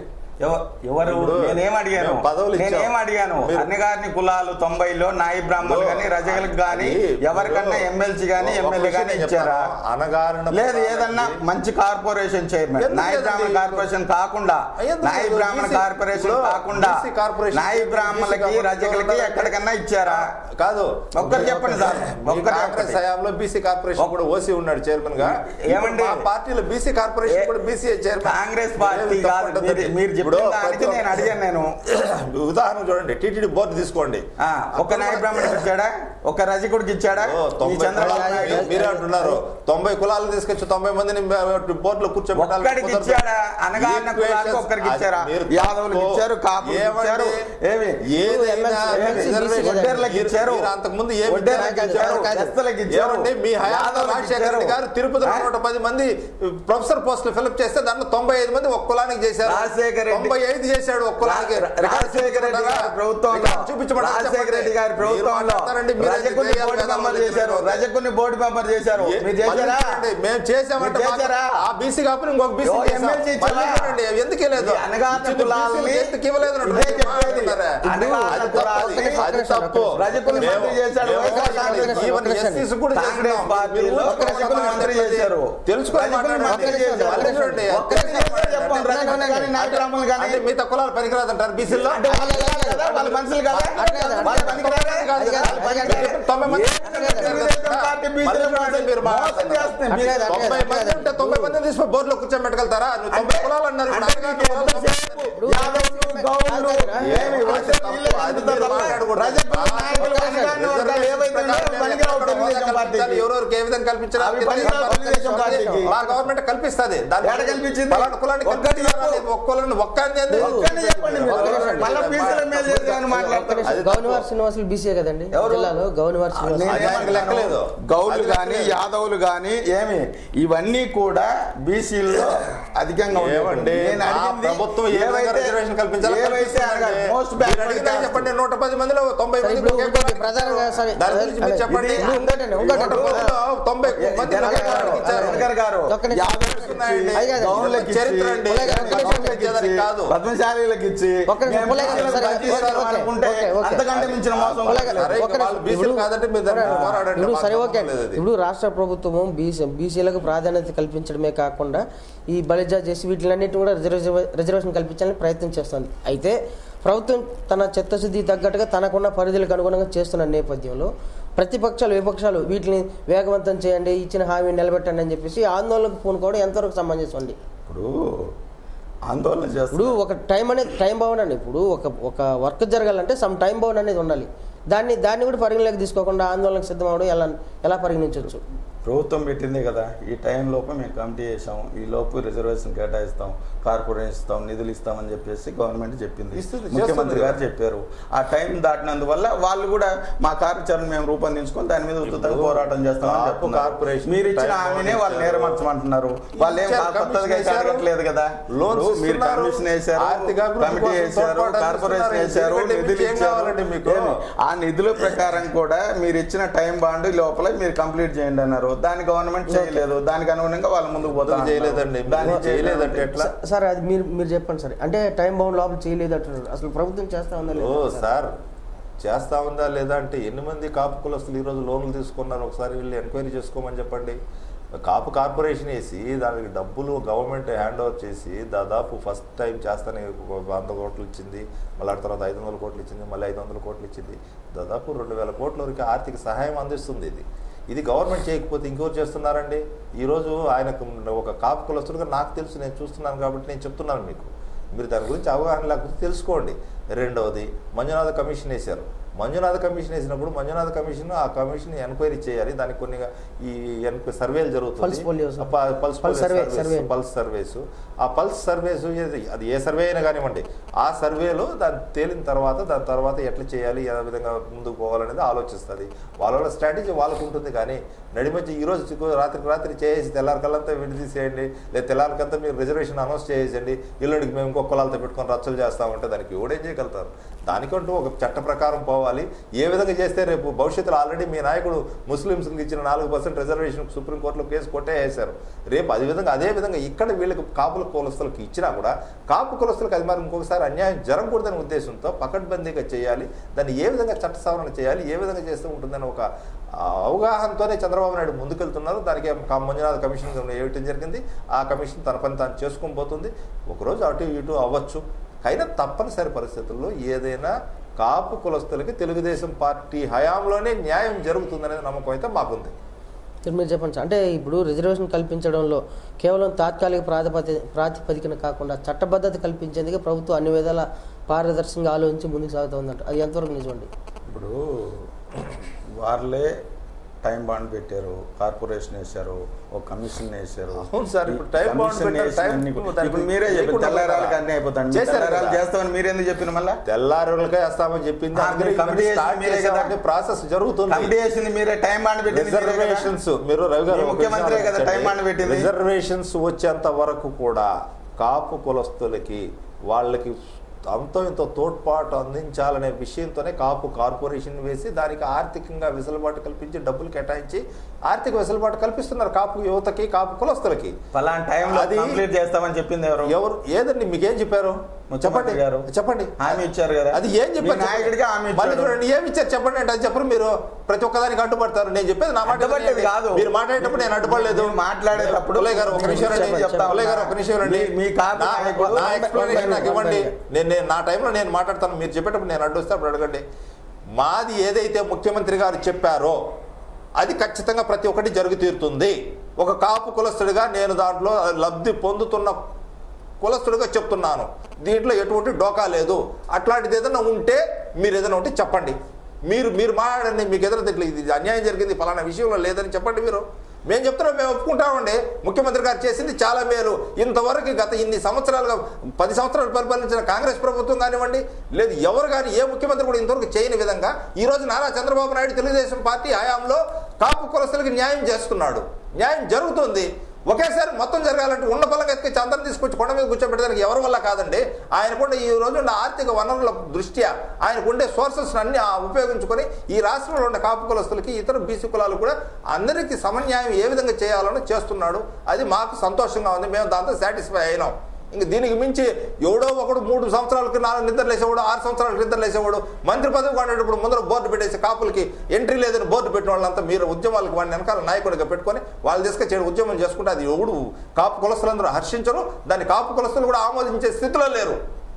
ఎవ- ఎవరు ఇప్పుడు నేనేం అడిగాను మేము పదవులు ఇచ్చాం. నేనేం అడిగాను మీరు- అన్నగారిని కులాలు తొంభైలో నాయి బ్రాహ్మణులు కానీ రజకులకు కానీ అది ఎవరికన్నా ఇప్పుడు ఎమ్మెల్సీ కానీ ఒక ఎమ్మెల్యే విషయం కానీ నేను ఇచ్చారా చెప్తాను. అనగారిన లేదు కులాలకి- ఏదన్నా మంచి కార్పొరేషన్ చైర్మన్ ఎందుకు నాయి లేదండి? బ్రాహ్మణ కార్పొరేషన్ కాకుండా ఎందుకు నాయి లేదు? బ్రాహ్మణ BC కార్పొరేషన్ ఇప్పుడు కాకుండా BC కార్పొరేషన్ నాయి BC బ్రాహ్మణులకి కార్పొరేషన్ రజకులకి ఉండాలంటే- ఎక్కడికన్నా ఇచ్చారా కాదు ఒక్కరు చెప్పండి సార్ మీ ఒక్కరు కాంగ్రెస్ చెప్పండి హయాంలో బీసీ కార్పొరేషన్ కూడా ఓసీ ఉన్నాడు చైర్మన్ గా ఏమండి? ఇప్పుడు మా పార్టీలో బీసీ కార్పొరేషన్ కూడా బీసీ చైర్మన్ కాంగ్రెస్ పార్టీ లేదు, కాదు తప్పకుండా మీరు- మీరు ఇప్పుడు చెప్పిన దానికి ప్రతి నేను అడిగాను నేను ఉదాహరణ చూడండి టీటీడీ బోర్డు తీసుకోండి ఆ, ఒక నాయ బ్రాహ్మణుడికి ఇచ్చాడా ఒక రజకుడికి ఇచ్చాడా ఓ, ఈ తొంభై చంద్రబాబు కులాలు నాయుడు మీ- మీరే అంటున్నారు తొంభై కులాలు తీసుకొచ్చి తొంభై మందిని బోర్డులో కూర్చోబెట్టాలి ఒక్కడికి ఇచ్చాడా అనగారిన కులాలకు ఒక్కరికి ఇచ్చారా యాదవులకు ఇచ్చారు కాపులకు ఇచ్చారు ఏమి ఏదైనా MLC, రిజర్వేషన్ ఒడ్డేర్లకు ఇచ్చారు మీరు అంతకుముందు ఏమి ఒడ్డేర్లకు ఇచ్చారు? ఇచ్చారు కాదు. ఎస్తలకు ఇచ్చారు ఏమండి మీ హయాంలో యాదవులకు రాజశేఖర రెడ్డి ఇచ్చారు. గారు తిరుపతిలో ఆ? నూట పది మంది ప్రొఫెసర్ పోస్టులు ఫిల్అప్ చేస్తే దాంట్లో తొంభై ఐదు మంది ఒక కులానికి చేశారు రాజశేఖర రెడ్డి- తొంభై ఐదు చేశాడు ఒక కులానికి రా- రాజశేఖర రెడ్డి గారి ప్రభుత్వంలో చూపించమని రాజశేఖర రెడ్డి గారి ప్రభుత్వంలో రజకుని బోర్డు మెంబర్ చేశారు రజకుని బోర్డు మెంబర్ చేశారు మీరు చేశారా మేము చేసామంటే మీరు మాకు చేశారా? ఆ బీసీ కాపుని ఇంకొక బీసీ ఓ, చేశాం. ఎమ్మెల్సీ ఇచ్చారా? మళ్ళీ చూడండి, ఎందుకు ఇవ్వలేదు? ఈ అనగాహన ఇచ్చిన కులాలని బీసీలకు ఎందుకు ఇవ్వలేదు అన్నట్టు ఇదే చెప్పేది. మాట్లాడుతున్నారా? అనగాహన అది కులాలని తప్పు. అది తప్పు రజకుని మేము- మంత్రి చేశాడు, మేము వైఎస్ఆర్ కాంగ్రెస్ ఈవెన్ కాంగ్రెస్ ఎస్సీస్ కూడా కాంగ్రెస్ చేస్తున్నాం. పార్టీలో మీరు ఒక రజకుని మంత్రి చేశారు తెలుసుకొని రజకుని మాట్లాడండి. మంత్రి చేశారు. మళ్ళీ చూడండి, ఒక్కరికి చేశారు చెప్పండి, రజకుని కానీ నాయ బ్రాహ్మణులు కానీ అంటే మిగతా కులాలు పనికిరాదంటారు బీసీలో అంటే వాళ్ళు కాదు కదా, వాళ్ళ మనుషులు కదా అట్లే కదా. వాళ్ళు పనికిరారా? కాదు కదా. వాళ్ళు పనికిరారా? తొంభై మంది ఏ తెలుగుదేశం పార్టీ బీసీల మళ్ళీ మోసం- మీరు మోసం చేస్తుంది. అట్లే కదా. తొంభై మంది ఉంటే తొంభై మంది తీసుకుని బోర్డులో కూర్చోబెట్టగలుగుతారా నువ్వు తొంభై కులాలు అన్నారు ఇప్పుడు అంటే అనగానే మీకు కులాలు తొంభై ఎంతసేపు మంది. యాదవులు, గౌడులు, ఏమి వచ్చే వీళ్ళే అది కలుపుతారు మీరు తప్ప మాట్లాడకూడదు. రజకులు, ఆ, నాయకులు, అధికారులు, వర్గాలు ఏవైతే ఉన్నాయో అవి పనికిరావు తెలుగుదేశం పార్టీకి. ఎవరెవరికి ఏ విధంగా కల్పించారు అవి పనికిరావు తెలుగుదేశం పార్టీకి. మా గవర్నమెంట్ కల్పిస్తుంది దాన్ని ఎక్కడ కల్పించింది? పలానా కులానికి ఒక్కటి కల్పించారా చెప్పు. లేదు, ఒక్క కులాన్ని ఒక్క అని ఏంది? ఒక్కరిని చెప్పండి మీరు. ఒక్క నిమిషం. మళ్ళా బీసీల మీద చేసి ఏమైనా మాట్లాడతారు అది తప్పు. గౌనివార్ శ్రీనివాసులు బీసీఏ కదండి ఎవరు? జిల్లాలో గౌనివార్ శ్రీనివాసులు నేను అది ఆయనకు లెక్కలేదు. గౌలు అది గాని లెక్కలేదు. యాదవులు గాని ఏమి ఇవన్నీ కూడా బీసీలో అధికంగా ఉండేవి. ఏమండి నేను మా అడిగింది ప్రభుత్వం ఏ విధంగా ఏవైతే- రిజర్వేషన్ కల్పించాలో ఏవైతే కల్పిస్తుందండి. అనగా most మీరు backward అడిగినా caste. చెప్పండి నూట పది మందిలో తొంభై సరే, మంది ఇప్పుడు ఒకే ఇంకోటి కులానికి ప్రధానంగా ఇచ్చారు. సరే, దాని గురించి మీరు అదే, చెప్పండి ఇది- ఇంకోటండి, ఇంకోటండి. నూట పదిలో తొంభై మంది జనగర్ ఒకే గారు, కులానికి ఇచ్చారు. జనగర్ గారు ఒక్క నిమిషం. యాదవులకు ఇచ్చి, అది కాదు. గౌన్లకు ఇచ్చి, చరిత్ర అండి. గౌన్లకు ఇచ్చేదానికి ఇచ్చి, కాదు. పద్మశాలీలకు ఇచ్చి ఒక్క నిమిషం, మేము పుల్లయ్య గారు, బీసీలకు సరే, బడ్జెట్ ఓకే, ఇస్తాం ఓకే, అనుకుంటే ఓకే, ఓకే. అంతకంటే మించిన మోసం పుల్లయ్య గారు, సరే, ఒక్క వాళ్ళు నిమిషం. బీసీలు ఇప్పుడు- కాదంటే మీరు దాన్ని పోరాడండి. ఇప్పుడు మాకు సరే ఓకే సంబంధం లేదు అది. ఇప్పుడు రాష్ట్ర ప్రభుత్వము బీసీ బీసీలకు ప్రాధాన్యత కల్పించడమే కాకుండా ఈ బలిజా చేసి వీటిలన్నిటిని కూడా రిజర్వేషన్ రిజర్వేషన్ కల్పించాలని ప్రయత్నం చేస్తుంది అయితే ప్రభుత్వం తన చిత్తశుద్ధి తగ్గట్టుగా తనకున్న పరిధులకు అనుగుణంగా చేస్తున్న నేపథ్యంలో ప్రతిపక్షాలు విపక్షాలు వీటిని వేగవంతం చేయండి ఇచ్చిన హామీ నిలబెట్టండి అని చెప్పేసి ఆందోళనకు పూనుకోవడం ఎంతవరకు సమంజసం అండి ఇప్పుడు ఆందోళన ఇప్పుడు చేస్తారు ఒక టైం అనేది టైం బౌండ్ అండి ఇప్పుడు ఒక ఒక వర్క్ జరగాలంటే సమ్ టైం బౌండ్ అనేది ఉండాలి దాన్ని దాన్ని కూడా పరిగణలోకి తీసుకోకుండా ఆందోళనకు సిద్ధం అవడం ఎలా ఎలా పరిగణించవచ్చు ప్రభుత్వం పెట్టిందే కదా ఈ టైం లోపు మేము కమిటీ చేసాం ఈ లోపు రిజర్వేషన్ కేటాయిస్తాం కార్పొరేషన్ ఇస్తాం నిధులు ఇస్తామని చెప్పేసి గవర్నమెంట్ చెప్పింది ఇస్తుంది, ముఖ్యమంత్రి చేస్తుంది. గారు చెప్పారు ఆ టైం దాటినందువల్ల వాళ్ళు కూడా మా కార్యాచరణ మేము రూపొందించుకొని దాని మీద ఉత్తుతంగా ఇప్పుడు పోరాటం చేస్తామని కాపు చెప్తున్నారు. కార్పొరేషన్ మీరు ఇచ్చిన టైం హామీనే వాళ్ళు ఇచ్చారు. నేరమర్చమంటున్నారు వాళ్ళు ఏం ఇచ్చారు, కొత్తగా కమిషన్ అడగట్లేదు కదా లోన్స్ ఇప్పుడు మీరు ఇస్తున్నారు. కమిషన్ వేశారు ఆర్థిక అభివృద్ధి కమిటీ కోసం వేశారు తోడ్పాటు కార్పొరేషన్ అందిస్తున్నారు. వేశారు ఎందుకంటే నిధులు ఏం ఇచ్చారు కావాలండి మీకు? ఏమి? ఆ నిధుల ప్రకారం కూడా మీరు ఇచ్చిన టైం బాండ్ లోపల మీరు కంప్లీట్ చేయండి అన్నారు దాన్ని గవర్నమెంట్ చేయలేదు దానికి అనుగుణంగా వాళ్ళు ముందుకు పోతా ఎందుకు చేయలేదండి? దాన్ని ఎందుకు చేయలేదంటే ఎట్లా? స- సార్ అది మీరు మీరు చెప్పండి సార్ అంటే టైం బౌండ్ లోపల చేయలేదు అంటున్నారు అసలు ప్రభుత్వం చేస్తా ఉందా ఓ లేదా సార్ చేస్తా ఉందా లేదా అంటే ఎన్ని మంది కాపు కులస్తులు ఈరోజు లోన్లు తీసుకున్నారు ఒకసారి వెళ్ళి ఎంక్వైరీ చేసుకోమని చెప్పండి కాపు కార్పొరేషన్ వేసి దానికి డబ్బులు గవర్నమెంట్ హ్యాండ్ ఓవర్ చేసి దాదాపు ఫస్ట్ టైం చేస్తానే ఒక వంద కోట్లు ఇచ్చింది మళ్ళీ ఆ తర్వాత ఐదు వందల కోట్లు ఇచ్చింది మళ్ళీ ఐదు వందల కోట్లు ఇచ్చింది దాదాపు రెండు వేల కోట్ల వరకు ఆర్థిక సహాయం అందిస్తుంది ఇది ఇది గవర్నమెంట్ చేయకపోతే ఇంకెవరు చేస్తున్నారండి ఈరోజు ఆయనకు ఒక కాపు కులస్తులుగా నాకు తెలుసు నేను చూస్తున్నాను కాబట్టి నేను చెప్తున్నాను మీకు మీరు దాని గురించి అవగాహన లేకపోతే తెలుసుకోండి రెండవది మంజునాథ కమిషన్ వేశారు మంజునాథ కమిషన్ వేసినప్పుడు మంజునాథ కమిషన్ ఆ కమిషన్ ఎంక్వైరీ చేయాలి దానికి కొన్ని ఈ ఎన్క్వై సర్వేలు జరుగుతుంది Pulse polio, sir. ఆ ప- pulse Pulse survey, survey. Pulse surveys ఆ పల్స్ సర్వేస్ ఏది అది ఏ సర్వే అయినా కానివ్వండి ఆ సర్వేలో దాన్ని తేలిన తర్వాత దాని తర్వాత ఎట్లా చేయాలి ఏ విధంగా ముందుకు పోవాలనేది ఆలోచిస్తుంది వాళ్ళ వాళ్ళ స్ట్రాటజీ వాళ్ళకు ఉంటుంది కానీ నడిమధ్య ఈ రోజు చిక్కు- రాత్రికి రాత్రి చేసి తెల్లారికల్లంతా విడిదీసేయండి లేదా తెల్లారికంతా మీరు రిజర్వేషన్ అనౌన్స్ చేసేయండి ఇల్లుడికి మేము ఇంకో కులాలతో పెట్టుకొని రచ్చలు చేస్తామంటే దానికి ఎవడేం చేయగలుగుతారు దానికంటూ ఒక చట్ట ప్రకారం పోవాలి చేసుకోవాలి ఏ విధంగా చేస్తే రేపు భవిష్యత్తులో ఆల్రెడీ మీ నాయకుడు ముస్లింస్కి ఇచ్చిన నాలుగు పర్సెంట్ రిజర్వేషన్ సుప్రీంకోర్టులో కేసు కొట్టేసారు రేపు అదే విధంగా అదే విధంగా ఇక్కడ వీళ్ళకి కాపుల కులస్తులకు ఇచ్చినా కూడా కాపు కులస్తులకు అది మరి ఇంకొకసారి అన్యాయం జరగకూడదనే ఉద్దేశంతో పకడ్బందీగా చేయాలి దాన్ని ఏ విధంగా చట్ట సవరణ చేయాలి ఏ విధంగా చేస్తే ఉంటుందని ఒక ఆ, అవగాహనతోనే చంద్రబాబు నాయుడు ముందుకెళ్తున్నారు దానికి కా- మంజునాథ్ కమిషన్ వేయటం జరిగింది ఆ కమిషన్ తన పని తాను చేసుకొని పోతుంది ఒకరోజు అటు ఇటు అవ్వచ్చు అయినా తప్పనిసరి పరిస్థితుల్లో ఏదైనా కాపు కులస్తులకి తెలుగుదేశం పార్టీ హయాంలోనే న్యాయం జరుగుతుందనేది నమ్మకం అయితే మాకుంది సార్ మీరు చెప్పండి సార్ అంటే ఇప్పుడు రిజర్వేషన్ కల్పించడంలో కేవలం తాత్కాలిక ప్రాతిపది ప్రాతిపదికన కాకుండా చట్టబద్ధత కల్పించేందుకు ప్రభుత్వం అన్ని విధాల పారదర్శకంగా ఆలోచించి ముందుకు సాగుతుందంట అది ఎంతవరకు నిజమండి ఇప్పుడు వాళ్ళే టైం బాండ్ పెట్టారు కార్పొరేషన్ వేశారు ఒక కమిషన్ వేశారు అవును సార్, ఇప్పుడు టైం ఈ బాండ్ కమిషన్ పెట్టారు, వేసిన టైం అన్ని- దానికి ఇప్పుడు మీరే చెప్పారు లేకుండా తెల్లారాలు కదా. అన్నీ అయిపోతాయి చేశారు తెల్లారాలు కదా. చేస్తామని మీరెందుకు చెప్పిన మళ్ళా తెల్లారులకే వేస్తామని చెప్పింది ఆ, అందుకని మీరు కమిటీ ఇవన్నీ స్టార్ట్ చేసింది మీరే కదా. చేసామంటే ప్రాసెస్ జరుగుతుంది కమిటీ వేసింది మీరే టైం బాండ్ పెట్టింది మీరే కదా. రిజర్వేషన్స్ మీరు రవి గారు మీ ఒక ముఖ్యమంత్రే విషయం కదా టైం ఆలోచించండి. బాండ్ పెట్టింది. రిజర్వేషన్స్ వచ్చేంత వరకు కూడా కాపు కులస్తులకి వాళ్ళకి అంతో ఇంతో తోడ్పాటు అందించాలనే విషయంతోనే కాపు కార్పొరేషన్ వేసి దానికి ఆర్థికంగా వెసులుబాటు కల్పించి డబ్బులు కేటాయించి ఆర్థిక వెసులుబాటు కల్పిస్తున్నారు కాపు యువతకి కాపు కులస్తులకి ఫలానా టైంలో అది- కంప్లీట్ చేస్తామని చెప్పింది ఎవరు ఎవరు ఏదండి మీకేం చెప్పారు చెప్పండి ముఖ్యమంత్రి గారు. చెప్పండి హామీ ఇచ్చారు కదా అది ఏం చెప్పారు మీ నాయకుడికి హామీ మళ్ళీ ఇచ్చాడు. చూడండి ఏమి ఇచ్చారు చెప్పండి అంటే అది చెప్పరు మీరు ప్రతి ఒక్కదానికి అడ్డుపడతారు నేను చెప్పేది నా మాట అడ్డుపట్టేది వినండి. కాదు. మీరు మాట్లాడేటప్పుడు నేను అడ్డుపడలేదు మీరు మాట్లాడేటప్పుడు పుల్లయ్య గారు ఒక నిమిషం రండి నేను చెప్తా పుల్లయ్య గారు ఒక నిమిషం రండి మీ- మీ కాపు నా- నాయకుడు- నా ఎక్స్ప్లెనేషన్ నాకు ఇవ్వండి వన్ నేను నేను నా టైంలో నేను మాట్లాడతాను మీరు చెప్పేటప్పుడు నేను అడ్డు వస్తే అప్పుడు అడగండి మాది ఏదైతే ముఖ్యమంత్రి గారు చెప్పారో అది ఖచ్చితంగా ప్రతి ఒక్కటి జరుగు తీరుతుంది ఒక కాపు కులస్తుడిగా నేను దాంట్లో లబ్ధి పొందుతున్న కులస్తుడిగా చెప్తున్నాను దీంట్లో ఎటువంటి డోకా లేదు అట్లాంటిది ఏదైనా ఉంటే మీరు ఏదైనా ఉంటే చెప్పండి మీరు మీరు మాట్లాడండి మీకు ఎదురు ఇట్లా ఇది అన్యాయం జరిగింది ఫలానా విషయంలో లేదని చెప్పండి మీరు మేము చెప్తున్నాం మేము ఒప్పుకుంటామండి ముఖ్యమంత్రి గారు చేసింది చాలా మేలు ఇంతవరకు గత ఇన్ని సంవత్సరాలుగా పది సంవత్సరాలు పరిపాలించిన కాంగ్రెస్ ప్రభుత్వం కానివ్వండి లేదు ఎవరు కానీ ఏ ముఖ్యమంత్రి కూడా ఇంతవరకు చేయని విధంగా ఈ రోజు నారా చంద్రబాబు నాయుడు తెలుగుదేశం పార్టీ హయాంలో కాపు కులస్తులకి న్యాయం చేస్తున్నాడు న్యాయం జరుగుతుంది ఒకేసారి మొత్తం జరగాలంటే ఉన్న పొలం ఎత్తుకొచ్చి అందరం తీసుకొచ్చి కొండ మీద కూర్చోబెట్టడానికి ఎవరి వల్ల కాదండి ఆయనకుండే ఈ రోజు ఉన్న ఆర్థిక వనరుల దృష్ట్యా ఆయనకుండే సోర్సెస్ అన్ని ఆ ఉపయోగించుకొని ఈ రాష్ట్రంలో ఉన్న కాపు కులస్తులకి ఇతర బీసీ కులాలు కూడా అందరికీ సమన్యాయం ఏ విధంగా చేయాలని చేస్తున్నాడు అది మాకు సంతోషంగా ఉంది మేము దాంతో సాటిస్ఫై అయినాం ఇంక దీనికి మించి ఎవడో ఒకడు మూడు సంవత్సరాలకి నాలుగు నిద్రలు వేసేవాడు ఆరు సంవత్సరాలకు నిద్రలు వేసేవాడు మంత్రి పదవి కొనేటప్పుడు ముందర బోర్డు పెట్టేసి కాపులకి ఎంట్రీ లేదని బోర్డు పెట్టిన వాళ్ళంతా మీరు ఉద్యమాలకు వాడిని వెనకాల నాయకుడిగా పెట్టుకొని వాళ్ళు తీసుకొచ్చి ఉద్యమం చేసుకుంటే అది ఎవడు కాపు కులస్తులందరూ హర్షించరు దాన్ని కాపు కులస్తులు కూడా ఆమోదించే స్థితిలో లేరు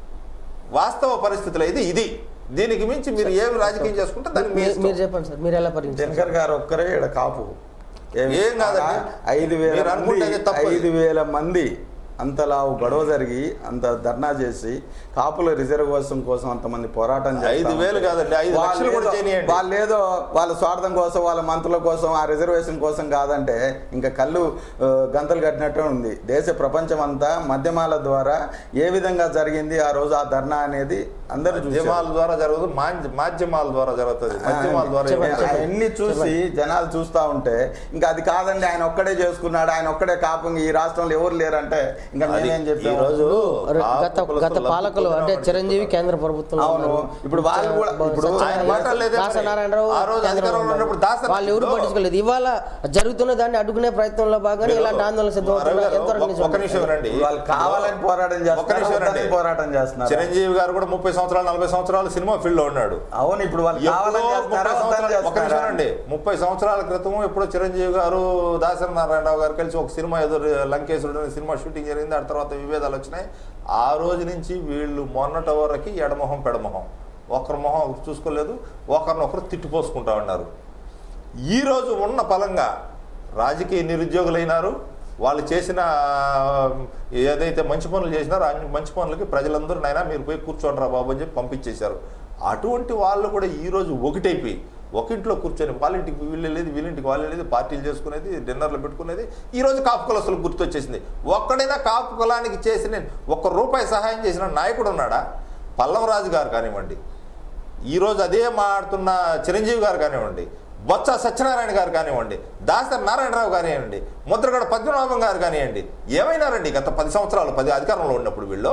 వాస్తవ పరిస్థితులు ఇది ఇది దీనికి మించి మీరు ఏమి రాజకీయం చేసుకుంటే దానికి మీ మీ- ఇష్టం. మీరు చెప్పండి సార్ మీరు ఎలా పరిగణించారు దినకర్ గారు ఒక్కరే ఇక్కడ కాపు ఏమి? ఏం కాదండి. ఆడ ఐదు వేల మీరు అనుకుంటే మంది అది తప్పు. ఐదు వేల మంది అంతలా గొడవ జరిగి అంత ధర్నా చేసి కాపుల రిజర్వేషన్ కోసం అంతమంది పోరాటం చేస్తా ఐదు వేలు ఉంటే కాదండి, ఐదు వాళ్ళు లక్షలు కూడా ఏదో- చేయనీయండి. వాళ్ళు ఏదో వాళ్ళ స్వార్థం కోసం వాళ్ళ మంత్రుల కోసం ఆ రిజర్వేషన్ కోసం కాదంటే ఇంకా కళ్ళు ఆ, గంతలు కట్టినట్టే ఉంది దేశ ప్రపంచం అంతా మధ్యమాల ద్వారా ఏ విధంగా జరిగింది ఆ రోజు ఆ ధర్నా అనేది అందరూ చూశారు. మాధ్యమాల ద్వారా జరగదు మాధ్య- మాధ్యమాల ద్వారా జరుగుతుంది మాధ్యమాల ద్వారా చెప్పండి, ఏమైనా చెప్పండి. అవన్నీ చూసి జనాలు చూస్తా ఉంటే ఇంకా అది కాదండి ఆయన ఒక్కడే చేసుకున్నాడు ఆయన ఒక్కడే కాపం ఈ రాష్ట్రంలో ఎవరు లేరంటే ఇంకా అది మేమేం ఈ చెప్పాము రోజు అరే, కాపు గత కులస్తులు గత పాలకులు అంటే లబ్ధి చిరంజీవి పొందిన కేంద్ర ప్రభుత్వం అవును. ఇప్పుడు వాళ్ళు కూడా- ఇప్పుడు ఆయన మాట్లాడలేదే మరి. నారాయణరావు ఆ రోజు అధికారంలో ఉన్నప్పుడు దాసరి వాళ్ళు ఎవరు ఇప్పుడు- పట్టించుకోలేదు ఇవాళ జరుగుతున్న దాన్ని అడ్డుకునే ప్రయత్నంలో భాగంగా మీరు- ఇలాంటి ఆందోళన రవి సిద్ధమవుతున్నారు గారు, ఎంతవరకు ఒక్క- నిజం? ఒక్క నిమిషం రండి వాళ్ళు కావాలని పోరాటం ఒక్క చేస్తున్నారు నిమిషం రండి వద్దని పోరాటం చేస్తున్నారు చిరంజీవి గారు కూడా ముప్పై సంవత్సరాలు నలభై సంవత్సరాలు సినిమా ఫీల్డ్ లో ఉన్నాడు అవును ఇప్పుడు వాళ్ళు ఎప్పుడో కావాలని ముప్పై చేస్తారా వద్దని సంవత్సరాలు- ఒక్క నిమిషం చేస్తారా రండి ముప్పై సంవత్సరాల క్రితం ఎప్పుడో చిరంజీవి గారు దాసరి నారాయణరావు గారు కలిసి ఒక సినిమా ఏదో లంకేశ్వరుడు అనే సినిమా షూటింగ్ జరిగింది ఆ తర్వాత విభేదాలు వచ్చినాయి ఆ రోజు నుంచి వీళ్ళు మొన్నటి వరకు ఎడమొహం పెడమొహం ఒకరి మొహం చూసుకోలేదు ఒకరినొకరు తిట్టిపోసుకుంటా ఉన్నారు ఈ రోజు ఉన్న పలంగా రాజకీయ నిరుద్యోగులైనారు వాళ్ళు చేసిన ఏదైతే మంచి పనులు చేసినారో అన్ని మంచి పనులకి ప్రజలందరూ నైనా మీరు పోయి కూర్చోండి రా బాబు అని చెప్పి పంపించేశారు అటువంటి వాళ్ళు కూడా ఈ రోజు ఒకటైపోయి ఒక ఇంట్లో కూర్చొని వాళ్ళ ఇంటికి వీళ్ళు వెళ్ళేది వీళ్ళింటికి వాళ్ళు వెళ్ళేది పార్టీలు చేసుకునేది డిన్నర్లు పెట్టుకునేది ఈ రోజు కాపు కులస్తులు గుర్తొచ్చేసింది ఒక్కడైనా కాపు కులానికి చేసిన ఒక్క రూపాయి సహాయం చేసిన నాయకుడు ఉన్నాడా పల్లవరాజు గారు కానివ్వండి ఈరోజు అదే మాట్లాడుతున్న చిరంజీవి గారు కానివ్వండి బొత్స సత్యనారాయణ గారు కానివ్వండి దాసరి నారాయణరావు కానివ్వండి ముద్రగడ పద్మనాభం గారు కానివ్వండి ఏమైనారండి గత పది సంవత్సరాలు పది అధికారంలో ఉన్నప్పుడు వీళ్ళు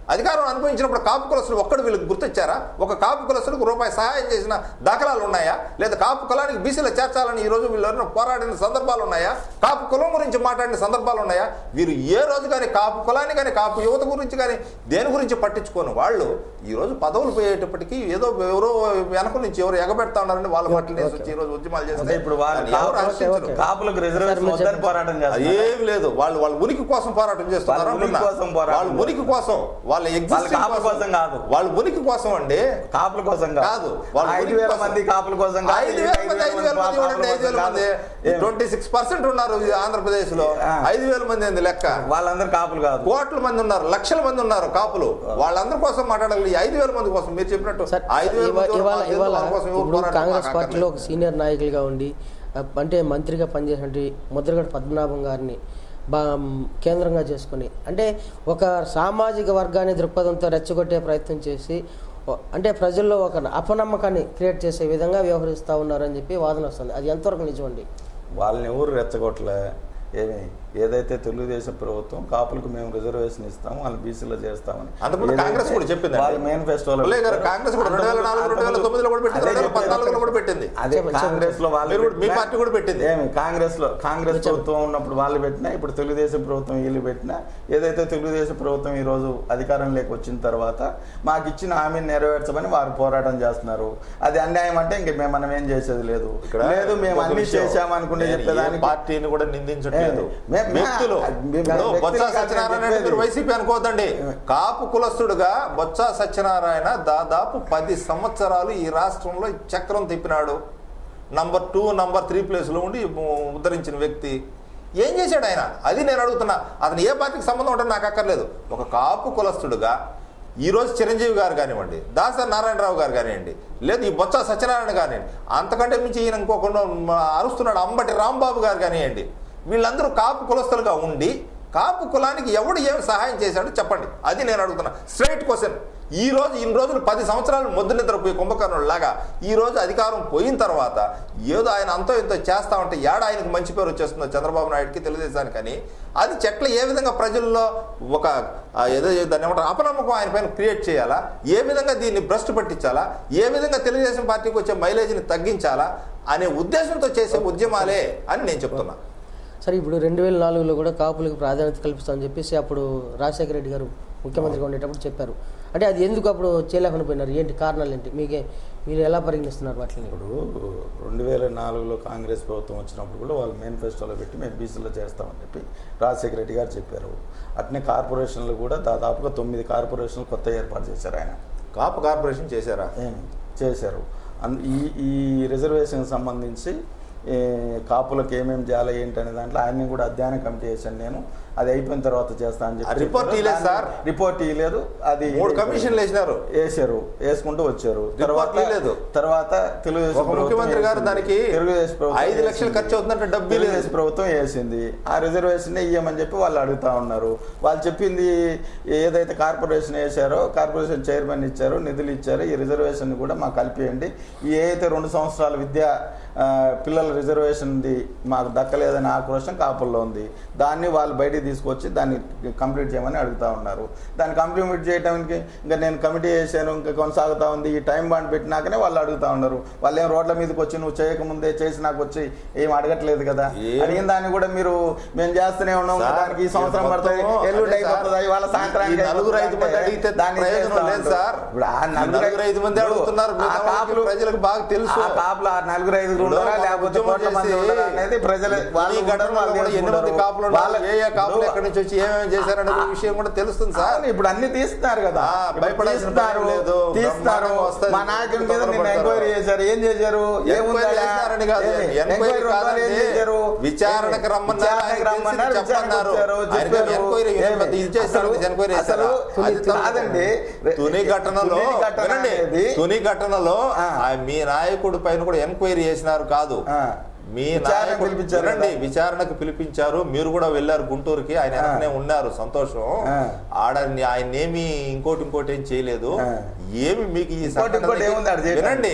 అధికారం అనుభవించినప్పుడు కాపు కులస్తులు ఒక్కడు వీళ్ళకి గుర్తొచ్చారా ఒక కాపు కులస్తులకు రూపాయి సహాయం చేసిన దాఖలాలు ఉన్నాయా లేదా కాపు కులానికి బీసీలో చేర్చాలని ఈ రోజు వీళ్ళు పోరాడిన సందర్భాలు ఉన్నాయా కాపు కులం గురించి మాట్లాడిన సందర్భాలు ఉన్నాయా వీరు ఏ రోజు కానీ కాపు కులాన్ని కానీ కాపు యువత గురించి కానీ దేని గురించి పట్టించుకోని వాళ్ళు ఈ రోజు పదవులు పోయేటప్పటికీ ఏదో ఎవరో వెనక నుంచి ఎవరు ఎగబెడతా ఉన్నారని వాళ్ళ మాటలు నేసి వచ్చి ఈ రోజు ఉద్యమాలు అంటే చేస్తే ఇప్పుడు వాళ్ళు దాన్ని ఎవరు కాపులకు- హర్షించరు. కాపులకు రిజర్వేషన్ మీరు వద్దని చెప్పండి. పోరాటం అది చేస్తారు ఏం లేదు వాళ్ళు వాళ్ళ ఉనికి కోసం పోరాటం చేస్తున్నారు వాళ్ళ ఉనికి అంటున్నా. కోసం పోరాటం వాళ్ళ ఉనికి కోసం వాళ్ళ existing కాపుల కోసం కాదు. వాళ్ళ ఉనికి కోసం అండి కాపుల కోసం కాదు వాళ్ళ ఐదు ఉనికి వేల కోసం. మంది కాపుల కోసం కాదు, ఐదు వేల మంది ఐదు వేల మంది కాపుల చూడండి ఐదు వేల కోసం మంది కాదు. ఏం? ట్వంటీ సిక్స్ పర్సెంట్ ఉన్నారు ఈ ఆంధ్రప్రదేశ్ లో ఆ. ఐదు వేల మంది ఏంది లెక్క వాళ్ళందరూ కాపులు కాదు కోట్ల మంది ఉన్నారు లక్షల మంది ఉన్నారు కాపులు వాళ్ళందరి కోసం మాట్లాడాలి ఈ ఐదు వేల మంది కోసం మీరు చెప్పినట్టు సార్ ఐదు వేల ఇవా- మంది ఇవాళ ఎవరు ఇవాళ వాళ్ళ కోసం ఎవరు ఇప్పుడు పోరాటం కాంగ్రెస్ మాకు పార్టీలో ఒక అక్కర్లేదు. సీనియర్ నాయకులుగా ఉండి ఆ, అంటే మంత్రిగా పనిచేసినటువంటి ముద్రగడ పద్మనాభం గారిని బా కేంద్రంగా చేసుకొని అంటే ఒక సామాజిక వర్గాన్ని దృక్పథంతో రెచ్చగొట్టే ప్రయత్నం చేసి ఓ- అంటే ప్రజల్లో ఒక అపనమ్మకాన్ని క్రియేట్ చేసే విధంగా వ్యవహరిస్తూ ఉన్నారని చెప్పి వాదన వస్తుంది అది ఎంతవరకు నిజమండి వాళ్ళని ఎవరు రెచ్చగొట్టలే ఏమి ఏదైతే తెలుగుదేశం ప్రభుత్వం కాపులకు మేము రిజర్వేషన్ ఇస్తాము వాళ్ళు బీసీలో చేస్తామని అంతకుముందు ఏదైతే కాంగ్రెస్ కూడా చెప్పిందండి. వాళ్ళ మేనిఫెస్టోలో పుల్లయ్య గారు కాంగ్రెస్ కూడా రెండు వేల నాలుగు రెండు వేల తొమ్మిదిలో కూడా పెట్టింది రెండు వేల పద్నాలుగులో కూడా పెట్టింది అదే చెప్పండి, కాంగ్రెస్ లో వాళ్ళు మీరు కూడా- మీ పెట్టినా- పార్టీ కూడా పెట్టింది. ఏమి కాంగ్రెస్ లో కాంగ్రెస్ ప్రభుత్వం ఉన్నప్పుడు వాళ్ళు పెట్టినా ఇప్పుడు తెలుగుదేశం ప్రభుత్వం వీళ్ళు పెట్టినా ఏదైతే తెలుగుదేశం ప్రభుత్వం ఈ రోజు అధికారంలోకి వచ్చిన తర్వాత మాకు ఇచ్చిన హామీని నెరవేర్చమని వారు పోరాటం చేస్తున్నారు అది అన్యాయం అంటే ఇంక మేము మనం ఏం చేసేది లేదు ఇక్కడ లేదు మేము ఇంకొక అన్ని విషయం. చేశామనుకుంటే నేను ఏ చెప్పేదానికి పార్టీని కూడా నిందించట్లేదు ఏ, మే- మే- వ్యక్తులు అది మేము ఇప్పుడు వ్యక్తులు బొత్స కాదు సత్యనారాయణ నేను అంటే మీరు చెప్పేది. వైసీపీ అనుకోవద్దండి కాపు కులస్తుడుగా బొత్స సత్యనారాయణ దాదాపు పది సంవత్సరాలు ఈ రాష్ట్రంలో చక్రం తిప్పినాడు నంబర్ టూ నంబర్ త్రీ ప్లేస్లో ఉండి ఉద్ధరించిన వ్యక్తి ఏం చేశాడు ఆయన అది నేను అడుగుతున్నా అతను ఏ పార్టీకి సంబంధం ఉంటుంది నాకు అక్కర్లేదు ఒక కాపు కులస్తుడుగా ఈ రోజు చిరంజీవి గారు కానివ్వండి దాసరి నారాయణరావు గారు కానివ్వండి లేదు ఈ బొత్స సత్యనారాయణ కానివ్వండి అంతకంటే మించి ఈయన ఇంకొకడు అరుస్తున్నాడు అంబటి రాంబాబు గారు కానివ్వండి వీళ్ళందరూ కాపు కులస్తులుగా ఉండి కాపు కులానికి ఎవడు ఏమి సహాయం చేశాడో చెప్పండి అది నేను అడుగుతున్నా స్ట్రైట్ క్వశ్చన్ ఈ రోజు ఇన్ని రోజులు పది సంవత్సరాలు ముద్దు నిద్రపోయి కుంభకర్ణుడు లాగా ఈ రోజు అధికారం పోయిన తర్వాత ఏదో ఆయన అంతో ఇంతో చేస్తా ఉంటే ఏడ ఆయనకు మంచి పేరు వచ్చేస్తుందో చంద్రబాబు నాయుడుకి తెలుగుదేశానికని అది చెట్ల ఏ విధంగా ప్రజల్లో ఒక ఆ, ఏదో దాన్ని ఏమంటారు అపనమ్మకం ఆయన పైన క్రియేట్ చేయాలా ఏ విధంగా దీన్ని భ్రష్టు పట్టించాలా ఏ విధంగా తెలుగుదేశం పార్టీకి వచ్చే మైలేజ్ని తగ్గించాలా అనే ఉద్దేశంతో చేసే ఉద్యమాలే అని నేను చెప్తున్నా సరే ఇప్పుడు రెండు వేల నాలుగులో కూడా కాపులకు ప్రాధాన్యత కల్పిస్తామని చెప్పేసి అప్పుడు రాజశేఖర రెడ్డి గారు ముఖ్యమంత్రిగా ఉండేటప్పుడు చెప్పారు అంటే అది ఎందుకు అప్పుడు చేయలేకుండా పోయినారు ఏంటి కారణాలు ఏంటి మీకే మీరు ఎలా పరిగణిస్తున్నారు వాటిని ఇప్పుడు రెండు వేల నాలుగులో కాంగ్రెస్ ప్రభుత్వం వచ్చినప్పుడు కూడా వాళ్ళు మేనిఫెస్టోలో పెట్టి మేము బీసీలో చేస్తామని చెప్పి రాజశేఖర రెడ్డి గారు చెప్పారు అట్నే కార్పొరేషన్లు కూడా దాదాపుగా తొమ్మిది కార్పొరేషన్లు కొత్త ఏర్పాటు చేశారు ఆయన కాపు కార్పొరేషన్ చేశారా ఏమి చేశారు అన్- ఈ ఈ రిజర్వేషన్ సంబంధించి ఏ, కాపులకు ఏమేమి చేయాలి ఏంటి అనే దాంట్లో ఆయన్ని కూడా అధ్యయన కమిటీ చేశాను నేను అది అయిపోయిన తర్వాత చేస్తా అని ఆ రిపోర్ట్ చెప్పారు. ఇయ్యలేదు సార్. దాన్ని- రిపోర్ట్ ఇవ్వలేదు అది మూడు కమిషన్లు వేసినారు వేసారు వేసుకుంటూ వచ్చారు రిపోర్ట్ ఇయ్యలేదు. తర్వాత తెలుగుదేశం ఒక ప్రభుత్వం ముఖ్యమంత్రి గారు వేసింది. దానికి తెలుగుదేశం ప్రభుత్వం ఐదు లక్షలు వేసింది. ఖర్చు అవుతుందంటే డబ్బు లేదు. తెలుగుదేశం ప్రభుత్వం వేసింది ఆ రిజర్వేషన్ ఇవ్వమని చెప్పి వాళ్ళు అడుగుతా ఉన్నారు వాళ్ళు చెప్పింది ఏదైతే కార్పొరేషన్ వేశారో కార్పొరేషన్ చైర్మన్ ఇచ్చారో నిధులు ఇచ్చారో ఈ రిజర్వేషన్ కూడా మాకు కలిపియండి ఈ ఏదైతే రెండు సంవత్సరాల విద్య ఆ, పిల్లల రిజర్వేషన్ ఉంది మాకు దక్కలేదని ఆక్రోశం కాపుల్లో ఉంది దాన్ని వాళ్ళు బయటికి తీసుకొచ్చి దాన్ని కంప్లీట్ చేయమని అడుగుతా ఉన్నారు దాన్ని కంప్లీట్ చేయడానికి ఇంకా నేను కమిటీ చేశాను ఇంకా కొనసాగుతా ఉంది ఈ టైం బాండ్ పెట్టినాకనే వాళ్ళు అడుగుతా ఉన్నారు వాళ్ళు ఏం రోడ్ల మీదకి వచ్చి నువ్వు చేయకముందే చేసి నాకు వచ్చి ఏం అడగట్లేదు కదా ఏం- అడిగిన దాన్ని కూడా మీరు మేము చేస్తూనే ఉన్నాం సార్, దానికి ఈ సంవత్సరం మొత్తం పడుతుంది ఎల్లుండి అదే సార్, అయిపోతుంది ఇవాళ సాయంత్రానికి ఈ నలుగురు ఐదు మంది అయిపోతుంది అడిగితే అంటే దాన్ని ప్రయోజనం చేస్తా లేదు ఉంటారు. సార్. ఇప్పుడు ఆ ఈ నలుగురు నలుగురు ఐదు మంది ఇప్పుడు అడుగుతున్నారు, ఆ మిగతా వాళ్ళకి కాపులు ప్రజలకు బాగా తెలుసు. ఆ కాపులు ఆ నలుగురు ఐదుగురు ఇప్పుడు ఉండరా ఒక లేకపోతే ఉద్యమం కోట్ల మంది చేసి ఉండరా అనేది ప్రజలు వాళ్ళు ఈ ఉండరు, ఘటనలో వాళ్ళు కూడా ఎన్ని మంది చేసుకుంటారు. కాపులు ఉన్నారు, వాళ్ళ- ఏ ఏ కాపులు ఇప్పుడు- ఎక్కడి నుంచి వచ్చి ఏమేమి చేశారనే ఆ- విషయం కూడా తెలుస్తుంది సార్ అవును, ఇప్పుడు అన్ని తీస్తున్నారు కదా ఆ, ఇప్పుడు భయపడాల్సిన తీస్తున్నారు పని లేదు. తీస్తున్నారు బ్రహ్మాండంగా వస్తది. మా నాయకుడి మీద నిన్న తొందరపడతారు. ఎంక్వైరీ చేశారు ఏం చేశారు ఎంక్వైరీ ఏముందా? చేశారని కాదు. ఏమి? ఎంక్వైరీ ఎంక్వైరీ కాదండి. ఏం చేశారు? విచారణకు ఏమి? రమ్మన్నారు, విచారణకు ఆయనకి రమ్మన్నారు, తెలిసింది విచారణకు చెప్పన్నారు. వచ్చారు, ఆయనకి చెప్పారు. ఎంక్వైరీ ఏమి? ఇది చేశారు, అసలు- ఎంక్వైరీ అసలు చేశారా? అది తుని- కాదండి తుని ఘటనలో తుని ఘటన వినండి అనేది తుని ఘటనలో ఆ. ఆ మీ నాయకుడి పైన కూడా ఎంక్వైరీ చేసినారు కాదు ఆ. మీ విచారణకు నాయకుడు పిలిపించారు వినండి కదా. విచారణకు పిలిపించారు మీరు కూడా వెళ్ళారు గుంటూరుకి ఆయన ఆ. వెనకనే ఉన్నారు సంతోషం ఆ. ఆడ ఆయన ఏమి ఇంకోటి ఇంకోటి ఏం చేయలేదు ఆ. ఏమి మీకు ఈ ఇంకోటి ఇంకోటి సంఘటనకి- ఏముంది ఆడ చేయడానికి? వినండి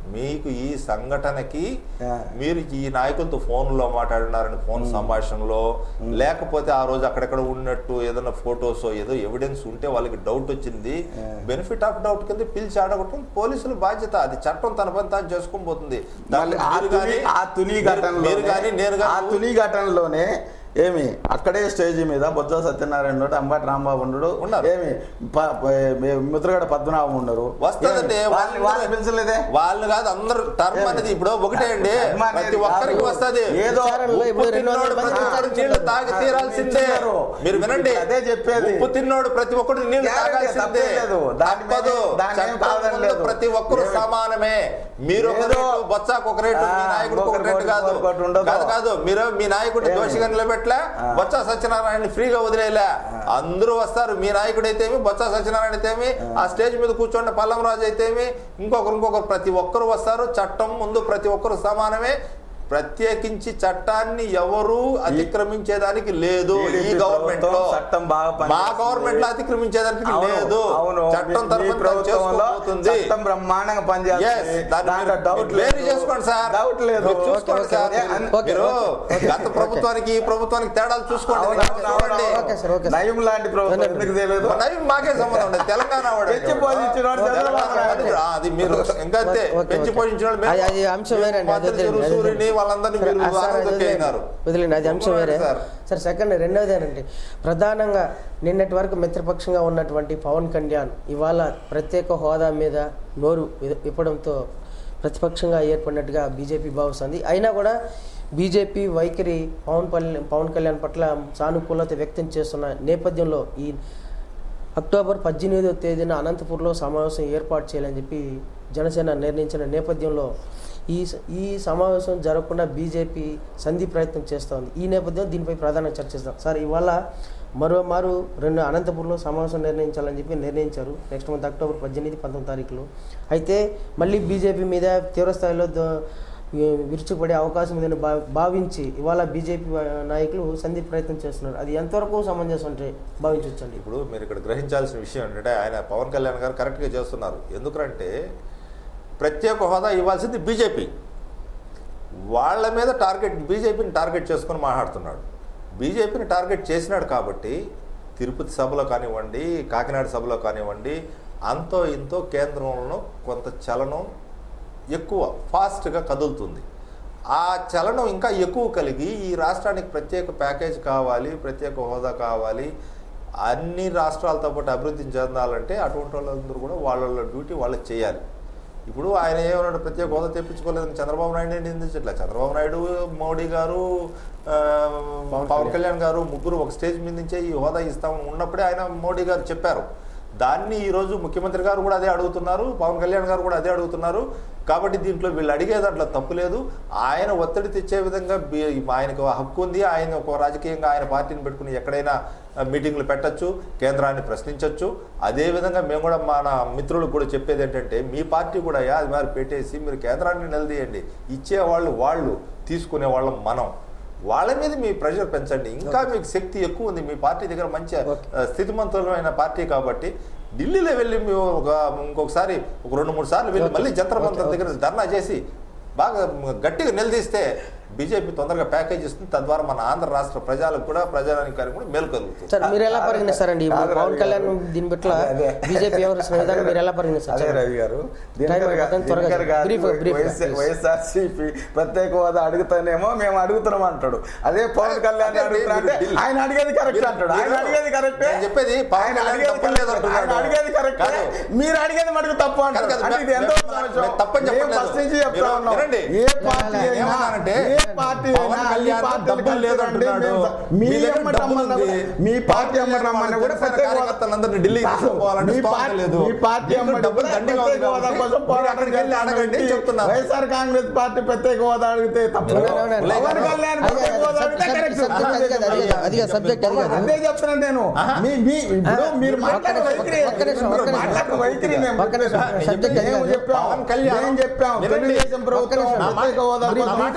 మీకు ఈ సంఘటనకి ఆ. మీరు ఈ నాయకులతో ఫోన్లో మాట్లాడినారని ఫోన్ సంభాషణలో లేకపోతే ఆ రోజు అక్కడెక్కడ ఉన్నట్టు ఏదైనా ఫొటోస్ ఏదో ఎవిడెన్స్ ఉంటే వాళ్ళకి డౌట్ వచ్చింది బెనిఫిట్ ఆఫ్ డౌట్ కింద పిలిచి ఆడగొట్టడం పోలీసుల బాధ్యత అది చట్టం తన పని తాను చేసుకుని పోతుంది మళ్ళీ ఆ మీరు తుని కానీ- ఆ తుని మీరు- ఘటనలో మీరు కానీ నేను ఆ కానీ తుని ఘటనలోనే ఏమి అక్కడే స్టేజ్ మీద బొజ్జ సత్యనారాయణ ఉన్నాడు అంబటి రాంబాబు ఉన్నాడు ఉన్నారు. ఏమి ప- ప- ముద్రగడ పద్మనాభం ఉన్నారు వస్తుందండి ఏమి? వాళ్ళని వాళ్ళని పిలిచలేదే వాళ్ళు కాదు అందరు టర్మ్ అనేది ఇప్పుడు ఒకటే అండి టర్మ్ అనేది ప్రతి ఒక్కరికి కాదు. వస్తది ఏదో విచారణలో ఇప్పుడు రెండు వందల తిన్నోడు మంది ప్రతి ఒక్కరు విచారించారు. నీళ్లు తాగి తీరాల్సిందే ఇచ్చారు. మీరు వినండి అదే చెప్పేది. ఉప్పు తిన్నోడు ప్రతి ఒక్కరు నీళ్లు గ్యారెంటీ తాగాల్సిందే తప్పలేదు. దాని మీద- తప్పదు దాని ఏం చట్టం కాదని ముందు లేదు. ప్రతి ఒక్కరు ఏమి- సమానమే మీరు ఒక ఏదో- రేటు బొచ్చాకు ఒక రేటు మీ ఆ, నాయకుడికి ఒక ఇంకొకరికి రేటు ఒకటి, కాదు ఇంకొకటి ఉండదు. కాదు కాదు మీరు మీ నాయకుడిని ఏమి? దోషిగా నిలబెట్టలే ఆ. బొత్స సత్యనారాయణ ఫ్రీగా వదిలేలే అందరూ వస్తారు మీ నాయకుడు అయితేమి బొత్స సత్యనారాయణ అయితేమి ఆ స్టేజ్ మీద కూర్చోండి పల్లం రాజు అయితేమి ఇంకొకరు ఇంకొకరు ప్రతి ఒక్కరు వస్తారు చట్టం ముందు ప్రతి ఒక్కరు సమానమే ప్రత్యేకించి చట్టాన్ని ఎవరు అతిక్రమించేదానికి లేదు ఈ టీడీపీ గవర్నమెంట్ లో ప్రభుత్వం చట్టం బాగా మా పనిచేస్తుంది. గవర్నమెంట్ లో అతిక్రమించేదానికి అవును, లేదు అవును చట్టం మీ- తరఫున మీ తను ప్రభుత్వంలో చేసుకోబోతుంది చట్టం బ్రహ్మాండంగా Yes, పనిచేస్తుంది దాన్ని దాంట్లో మీరు- డౌట్ మీరు వేరు లేదు చేసుకోండి సార్ డౌట్ లేదు మీరు చూసుకోండి ఓకే, సార్ ఓకే, మీరు- ఓకే, మీరు ఓకే, ఓకే. గత ప్రభుత్వానికి ఈ ప్రభుత్వానికి తేడాలు చూసుకోండి అవును, అవును, అవును, చూడండి అవును. Okay sir, okay sir. నయం లాంటి ప్రభుత్వం అవునండి. ఎందుకు తెలియదు నవీన్ మాకే సంబంధం ఉండదు తెలంగాణ వాడు పెంచి పోషించినోడు చంద్రబాబు నాయుడు. ఆ, అది మీరు ఇంకా అంతే ఓకే, ఓకే. పెంచి పోషించిన వాళ్ళు అది- అది అంశం వేరండి. అది వదిలేండి, అది సూర్యుని వదిలేండి. వాళ్ళందరినీ సరే, మీరు ఆ సార్, అది ఆరోగ్యం అయినారు వదిలేండి. వదిలేండి అది అంశం వేరే సార్. సార్ సెకండ్ రెండవదేనండి ప్రధానంగా నిన్నటి వరకు మిత్రపక్షంగా ఉన్నటువంటి పవన్ కళ్యాణ్ ఇవాళ ప్రత్యేక హోదా మీద నోరు ఇ- ఇప్పడంతో ప్రతిపక్షంగా ఏర్పడినట్టుగా బీజేపీ భావిస్తుంది అయినా కూడా బీజేపీ వైఖరి పవన్ పల్- పవన్ కళ్యాణ్ పట్ల సానుకూలత వ్యక్తం చేస్తున్న నేపథ్యంలో ఈ అక్టోబర్ పద్దెనిమిదవ తేదీన అనంతపూర్లో సమావేశం ఏర్పాటు చేయాలని చెప్పి జనసేన నిర్ణయించిన నేపథ్యంలో ఈ స- ఈ సమావేశం జరగకుండా బీజేపీ సంధి ప్రయత్నం చేస్తోంది ఈ నేపథ్యంలో దీనిపై ప్రధానంగా చర్చిస్తాం సార్ ఇవాళ మరోమారు రెండు అనంతపూర్లో సమావేశం నిర్ణయించాలని చెప్పి నిర్ణయించారు నెక్స్ట్ మంత్ అక్టోబర్ పద్దెనిమిది పంతొమ్మిది తారీఖులో అయితే మళ్ళీ బీజేపీ మీద తీవ్రస్థాయిలో ద- విరుచుకుపడే అవకాశం ఉందని భా భావించి ఇవాళ బీజేపీ నాయకులు సంధి ప్రయత్నం చేస్తున్నారు అది ఎంతవరకు సమంజసం అంటే భావించవచ్చండి ఇప్పుడు మీరు ఇక్కడ గ్రహించాల్సిన విషయం ఏంటంటే ఆయన పవన్ కళ్యాణ్ గారు కరెక్ట్గా చేస్తున్నారు ఎందుకంటే ప్రత్యేక హోదా ఇవ్వాల్సింది బీజేపీ వాళ్ళ మీద టార్గెట్ బీజేపీని టార్గెట్ చేసుకొని మాట్లాడుతున్నాడు బీజేపీని టార్గెట్ చేసినాడు కాబట్టి తిరుపతి సభలో కానివ్వండి కాకినాడ సభలో కానివ్వండి అంతో ఇంతో కేంద్రంలో కొంత చలనం ఎక్కువ ఫాస్ట్గా కదులుతుంది ఆ చలనం ఇంకా ఎక్కువ కలిగి ఈ రాష్ట్రానికి ప్రత్యేక ప్యాకేజ్ కావాలి ప్రత్యేక హోదా కావాలి అన్ని రాష్ట్రాలతో పాటు అభివృద్ధి చెందాలంటే అటువంటి వాళ్ళందరూ కూడా వాళ్ళ వాళ్ళ డ్యూటీ వాళ్ళకి చేయాలి ఇప్పుడు ఆయన ఏమన్నాడు ప్రత్యేక హోదా తెప్పించుకోలేదని చంద్రబాబు నాయుడు నిందించట్లే చంద్రబాబు నాయుడు మోడీ గారు ఆ, పవన్ కళ్యాణ్ గారు ముగ్గురు ఒక స్టేజ్ మీద నుంచే ఈ హోదా ఇస్తామని ఉన్నప్పుడే ఆయన మోడీ గారు చెప్పారు దాన్ని ఈరోజు ముఖ్యమంత్రి గారు కూడా అదే అడుగుతున్నారు పవన్ కళ్యాణ్ గారు కూడా అదే అడుగుతున్నారు కాబట్టి దీంట్లో వీళ్ళు అడిగే దాంట్లో తప్పు లేదు ఆయన ఒత్తిడి తెచ్చే విధంగా బి- ఆయనకు హక్కు ఉంది ఆయన ఒక రాజకీయంగా ఆయన పార్టీని పెట్టుకుని ఎక్కడైనా ఆ, మీటింగ్లు పెట్టచ్చు కేంద్రాన్ని ప్రశ్నించవచ్చు అదేవిధంగా మేము కూడా మన మిత్రులకు కూడా చెప్పేది ఏంటంటే మీ పార్టీ కూడా యా, అది మరి పెట్టేసి మీరు కేంద్రాన్ని నిలదీయండి ఇచ్చేవాళ్ళు వాళ్ళు తీసుకునే వాళ్ళం మనం వాళ్ళ మీద మీ ప్రెషర్ పెంచండి ఇంకా మీకు శక్తి ఎక్కువ ఉంది మీ పార్టీ దగ్గర మంచి ఆ, స్థితిమంతులమైన పార్టీ కాబట్టి ఢిల్లీలో వెళ్ళి మేము ఒక ఇంకొకసారి ఒక రెండు మూడు సార్లు వెళ్ళి మళ్ళీ జంతర్ మంతర్ దగ్గర ధర్నా చేసి బాగా గట్టిగా నిలదీస్తే బీజేపీ తొందరగా ప్యాకేజ్ ఇస్తుంది తద్వారా మన ఆంధ్ర రాష్ట్ర ప్రజలకు కూడా ప్రజానికి కూడా మేలు కలుగుతుంది సార్ మీరు ఎలా పరిగణిస్తారండి ఇప్పుడు కాదు పవన్ రవి కళ్యాణ్ గారు. దీని పట్ల అదే, అదే. బీజేపీ వ్యవహరిస్తున్న విధానం మీరు ఎలా పరిగణిస్తారు అదే చెప్పండి. రవి గారు Time అయిపోతుంది, త్వరగా brief గా, brief గా, please. వైఎస్ఆర్సీపీ ప్రత్యేక హోదా అడుగుతానేమో మేము అడుగుతున్నాం అంటాడు అదే పవన్ కళ్యాణ్ అదే అడుగుతున్నా అంటే మీరు ఢిల్లీ- ఆయన అడిగేది కరెక్ట్ మీరు- అంటాడు ఆయన మీరు- అడిగేది కరెక్టే నేను చెప్పేది పవన్ ఆయన కళ్యాణ్ అడిగేది తప్పు లేదు correct. అంటున్నాడు. ఆయన అడిగేది కరెక్టే కాదు. మీరు అడిగేది మటుకు తప్పు అంటాడు కాదు, కాదు, అంటే ఇది ఎంత మేము- సంవత్సరం? మేము తప్పని మేము చెప్పట్లేదు. ఫస్ట్ నుంచి చెప్తా మీరు ఉన్నాం వినండి. ఏ పార్టీ నేను అయినా ఏమన్నానంటే, ఏ పార్టీ పవన్ అయినా కళ్యాణ్ ఈ పార్టీలు డబ్బులు లేదు కలిసి రండి, అంటున్నాడు. మేము- మీ మీ దగ్గర అమ్మటి డబ్బులు అమ్మన్న ఉంది. కూడా- మీ పార్టీ అమ్మటి అమ్మన్న కూడా ప్రత్యేక హోదా- కార్యకర్తలందరినీ ఢిల్లీకి కాదు. తీసుకుపోవాలంటే మీ స్తోమత పార్టీ- లేదు. మీ పార్టీ మీకు అమ్మటి డబ్బులు కూడా దండిగా ఉంది ప్రత్యేక హోదా కాబట్టి కోసం మీరు పోరాటం అక్కడికి వెళ్ళి అడగండి చేస్తున్న చెప్తున్నా వైఎస్ఆర్ కాంగ్రెస్ పార్టీ ప్రత్యేక హోదా అడిగితే తప్పు అవును, అవును, అవును. పవన్ కళ్యాణ్ అది- ప్రత్యేక హోదా అడిగితే అది- correct. subject అది కాదు, అది కాదు, అది కాదు, subject అది కాదు. అదే చెప్తున్నాను నేను మీ మీ ఇప్పుడు మీరు మాట్లాడే ఒక్క వైఖరి నిమిషం, ఒక్క నిమిషం, ఒక్క నిమిషం. మాట్లాడే వైఖరి మేము ఒక్క నిమిషం, చెప్పేది. subject అది మేము కాదు. చెప్పాం పవన్ కళ్యాణ్ మేము చెప్పాం వినండి. తెలుగుదేశం ప్రభుత్వం ఒక్క నిమిషం. ప్రత్యేక హోదా నా మాట కోసం వినండి. ఏం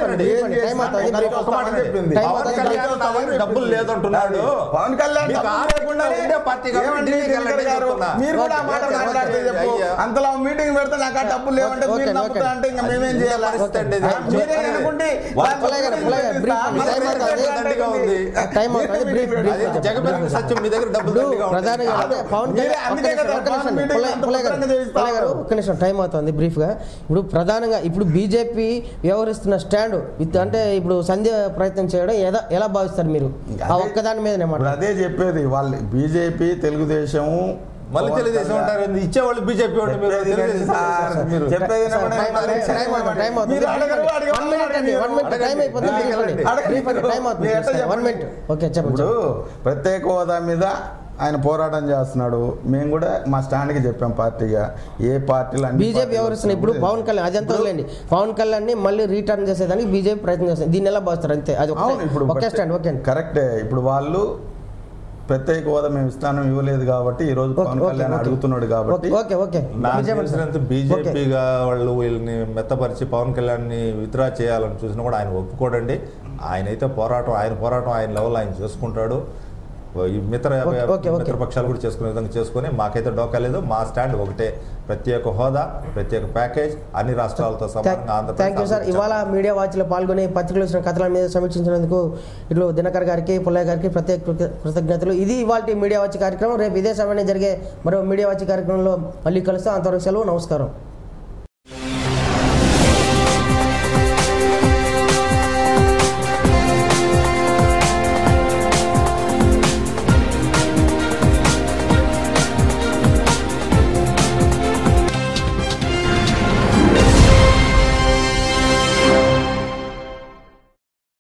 ఇవ్వండి, టైం అవుతుంది. కలిసి వస్తామని చెప్పింది. టైం పవన్ అవుతుంది. కళ్యాణ్ నా దగ్గర డబ్బులు లేదంటున్నాడు పవన్ కళ్యాణ్ మీకు డబ్బులు ఆరోగ్యంగా లేకుండానే ఉండే పార్టీ కాబట్టి ఏమండి ఢిల్లీకి దినకర్ వెళ్ళండి గారు? చెప్తున్నా. మీరు కూడా ఆ మాట ఓకే, మాట్లాడితే ఓకే, చెప్పు అయ్యా. అంతలా మీటింగ్ పెడితే నాకు ఆ డబ్బులు లేవంటే ఓకే, మీరు ఓకే. నమ్ముతా అంటే ఇంకా మేమేం ఇంత చేయాలి పరిస్థితి అండి ఇది. ఆ, మీరే అనుకుంటే వాళ్ళు పుల్లయ్య గారు, పుల్లయ్య గారు, brief మన టైం దగ్గర అవుతుంది. దండిగా ఉంది. టైం అవుతుంది. బ్రీఫ్, బ్రీఫ్ అది చెప్పండి. జగమెరిగిన సత్యం మీ దగ్గర డబ్బులు ఇప్పుడు దండిగా ఉంటాయి. ప్రధానంగా అంటే పవన్ మీరే కళ్యాణ్ అందుకే ఒక్క నిమిషం, కదా ఒక్క నిమిషం పవన్ అండి. పుల్లయ్య- మీటింగ్ పుల్లయ్య గారు, అంత చేయిస్తా పుల్లయ్య గారు, ఉన్నారు. ఒక్క నిమిషం టైం అవుతుంది బ్రీఫ్ గా ఇప్పుడు ప్రధానంగా ఇప్పుడు బీజేపీ వ్యవహరిస్తున్న స్టాండ్ విత్ అంటే ఇప్పుడు సంధ్య ప్రయత్నం చేయడం ఎలా ఎలా భావిస్తారు మీరు ఆ అదే- ఒక్కదాని మీదనే ఇప్పుడు మాట అదే చెప్పేది వాళ్ళు బీజేపీ తెలుగుదేశం మళ్ళీ తెలుగుదేశం ఉంటారు ఇచ్చేవాళ్ళు బీజేపీ వాళ్ళు మీరు తెలుగుదేశం సార్, మీరు చెప్పేది సార్, వినమని టైం మళ్ళీ అవుతుంది, టైం అవుతుంది, టైం అవుతుంది. మీరు అడగరు, అడగరు, వన్ మినిట్ అండి వన్ మినిట్ అడగండి. టైం అయిపోతుంది అడగండి. బ్రీఫ్ అండి. అడగండి. బ్రీఫ్ అండి, టైం అవుతుంది మీరు ఎట్లా వన్ చెప్పండి. మినిట్ ఓకే చెప్పండి ఇప్పుడు ప్రత్యేక హోదా మీద ఆయన పోరాటం చేస్తున్నాడు మేము కూడా మా స్టాండ్ కి చెప్పాం పార్టీగా ఏ పార్టీలు అన్ని బీజేపీ పార్టీలు వ్యవహరిస్తున్న ఇప్పుడు వచ్చినప్పుడు పవన్ కళ్యాణ్ అదంతా వదిలేండి పవన్ కళ్యాణ్ ని మళ్ళీ రిటర్న్ చేసేదానికి బీజేపీ ప్రయత్నం చేస్తుంది దీన్ని ఎలా భావిస్తారు అంతే అది ఒకటే- అవును ఇప్పుడు ఒకే స్టాండ్ ఓకే అండి కరెక్టే ఇప్పుడు వాళ్ళు ప్రత్యేక హోదా మేము ఇస్తానం ఇవ్వలేదు కాబట్టి ఈ రోజు okay, Pawan okay, Kalyan okay. అడుగుతున్నాడు కాబట్టి ఓకే ఓకే నాకు మీరు చెప్పండి సార్. తెలిసినంత బీజేపీగా వాళ్ళు వీళ్ళని మెత్తపరిచి పవన్ కళ్యాణ్ ని విత్డ్రా చేయాలని చూసినా కూడా ఆయన ఒప్పుకోడండి ఆయన అయితే పోరాటం ఆయన పోరాటం ఆయన లెవెల్ ఆయన చేసుకుంటాడు ఈ మిత్ర ఓకే, ఓకే, ఓకే. మిత్రపక్షాలు కూడా చేసుకునే విధంగా చేసుకుని మాకైతే డోకా లేదు మా స్టాండ్ ఒకటే ప్రత్యేక హోదా ప్రత్యేక ప్యాకేజ్ అన్ని రాష్ట్రాలతో సమానంగా థ్యాంక్ యూ సార్ ఆంధ్రప్రదేశ్ ఇవాళ మీడియా వాచ్లో పాల్గొని పత్రికలు వచ్చిన కథల మీద సమీక్షించినందుకు ఇట్లు దినకర్ గారికి పుల్లయ్య గారికి ప్రత్యేక కృత- కృతజ్ఞతలు ఇది ఇవాళ మీడియా వాచ్ కార్యక్రమం రేపు ఇదే సమయంలో జరిగే మరో మీడియా వాచ్ కార్యక్రమంలో మళ్ళీ కలుస్తాం అంతవరకు సెలవు నమస్కారం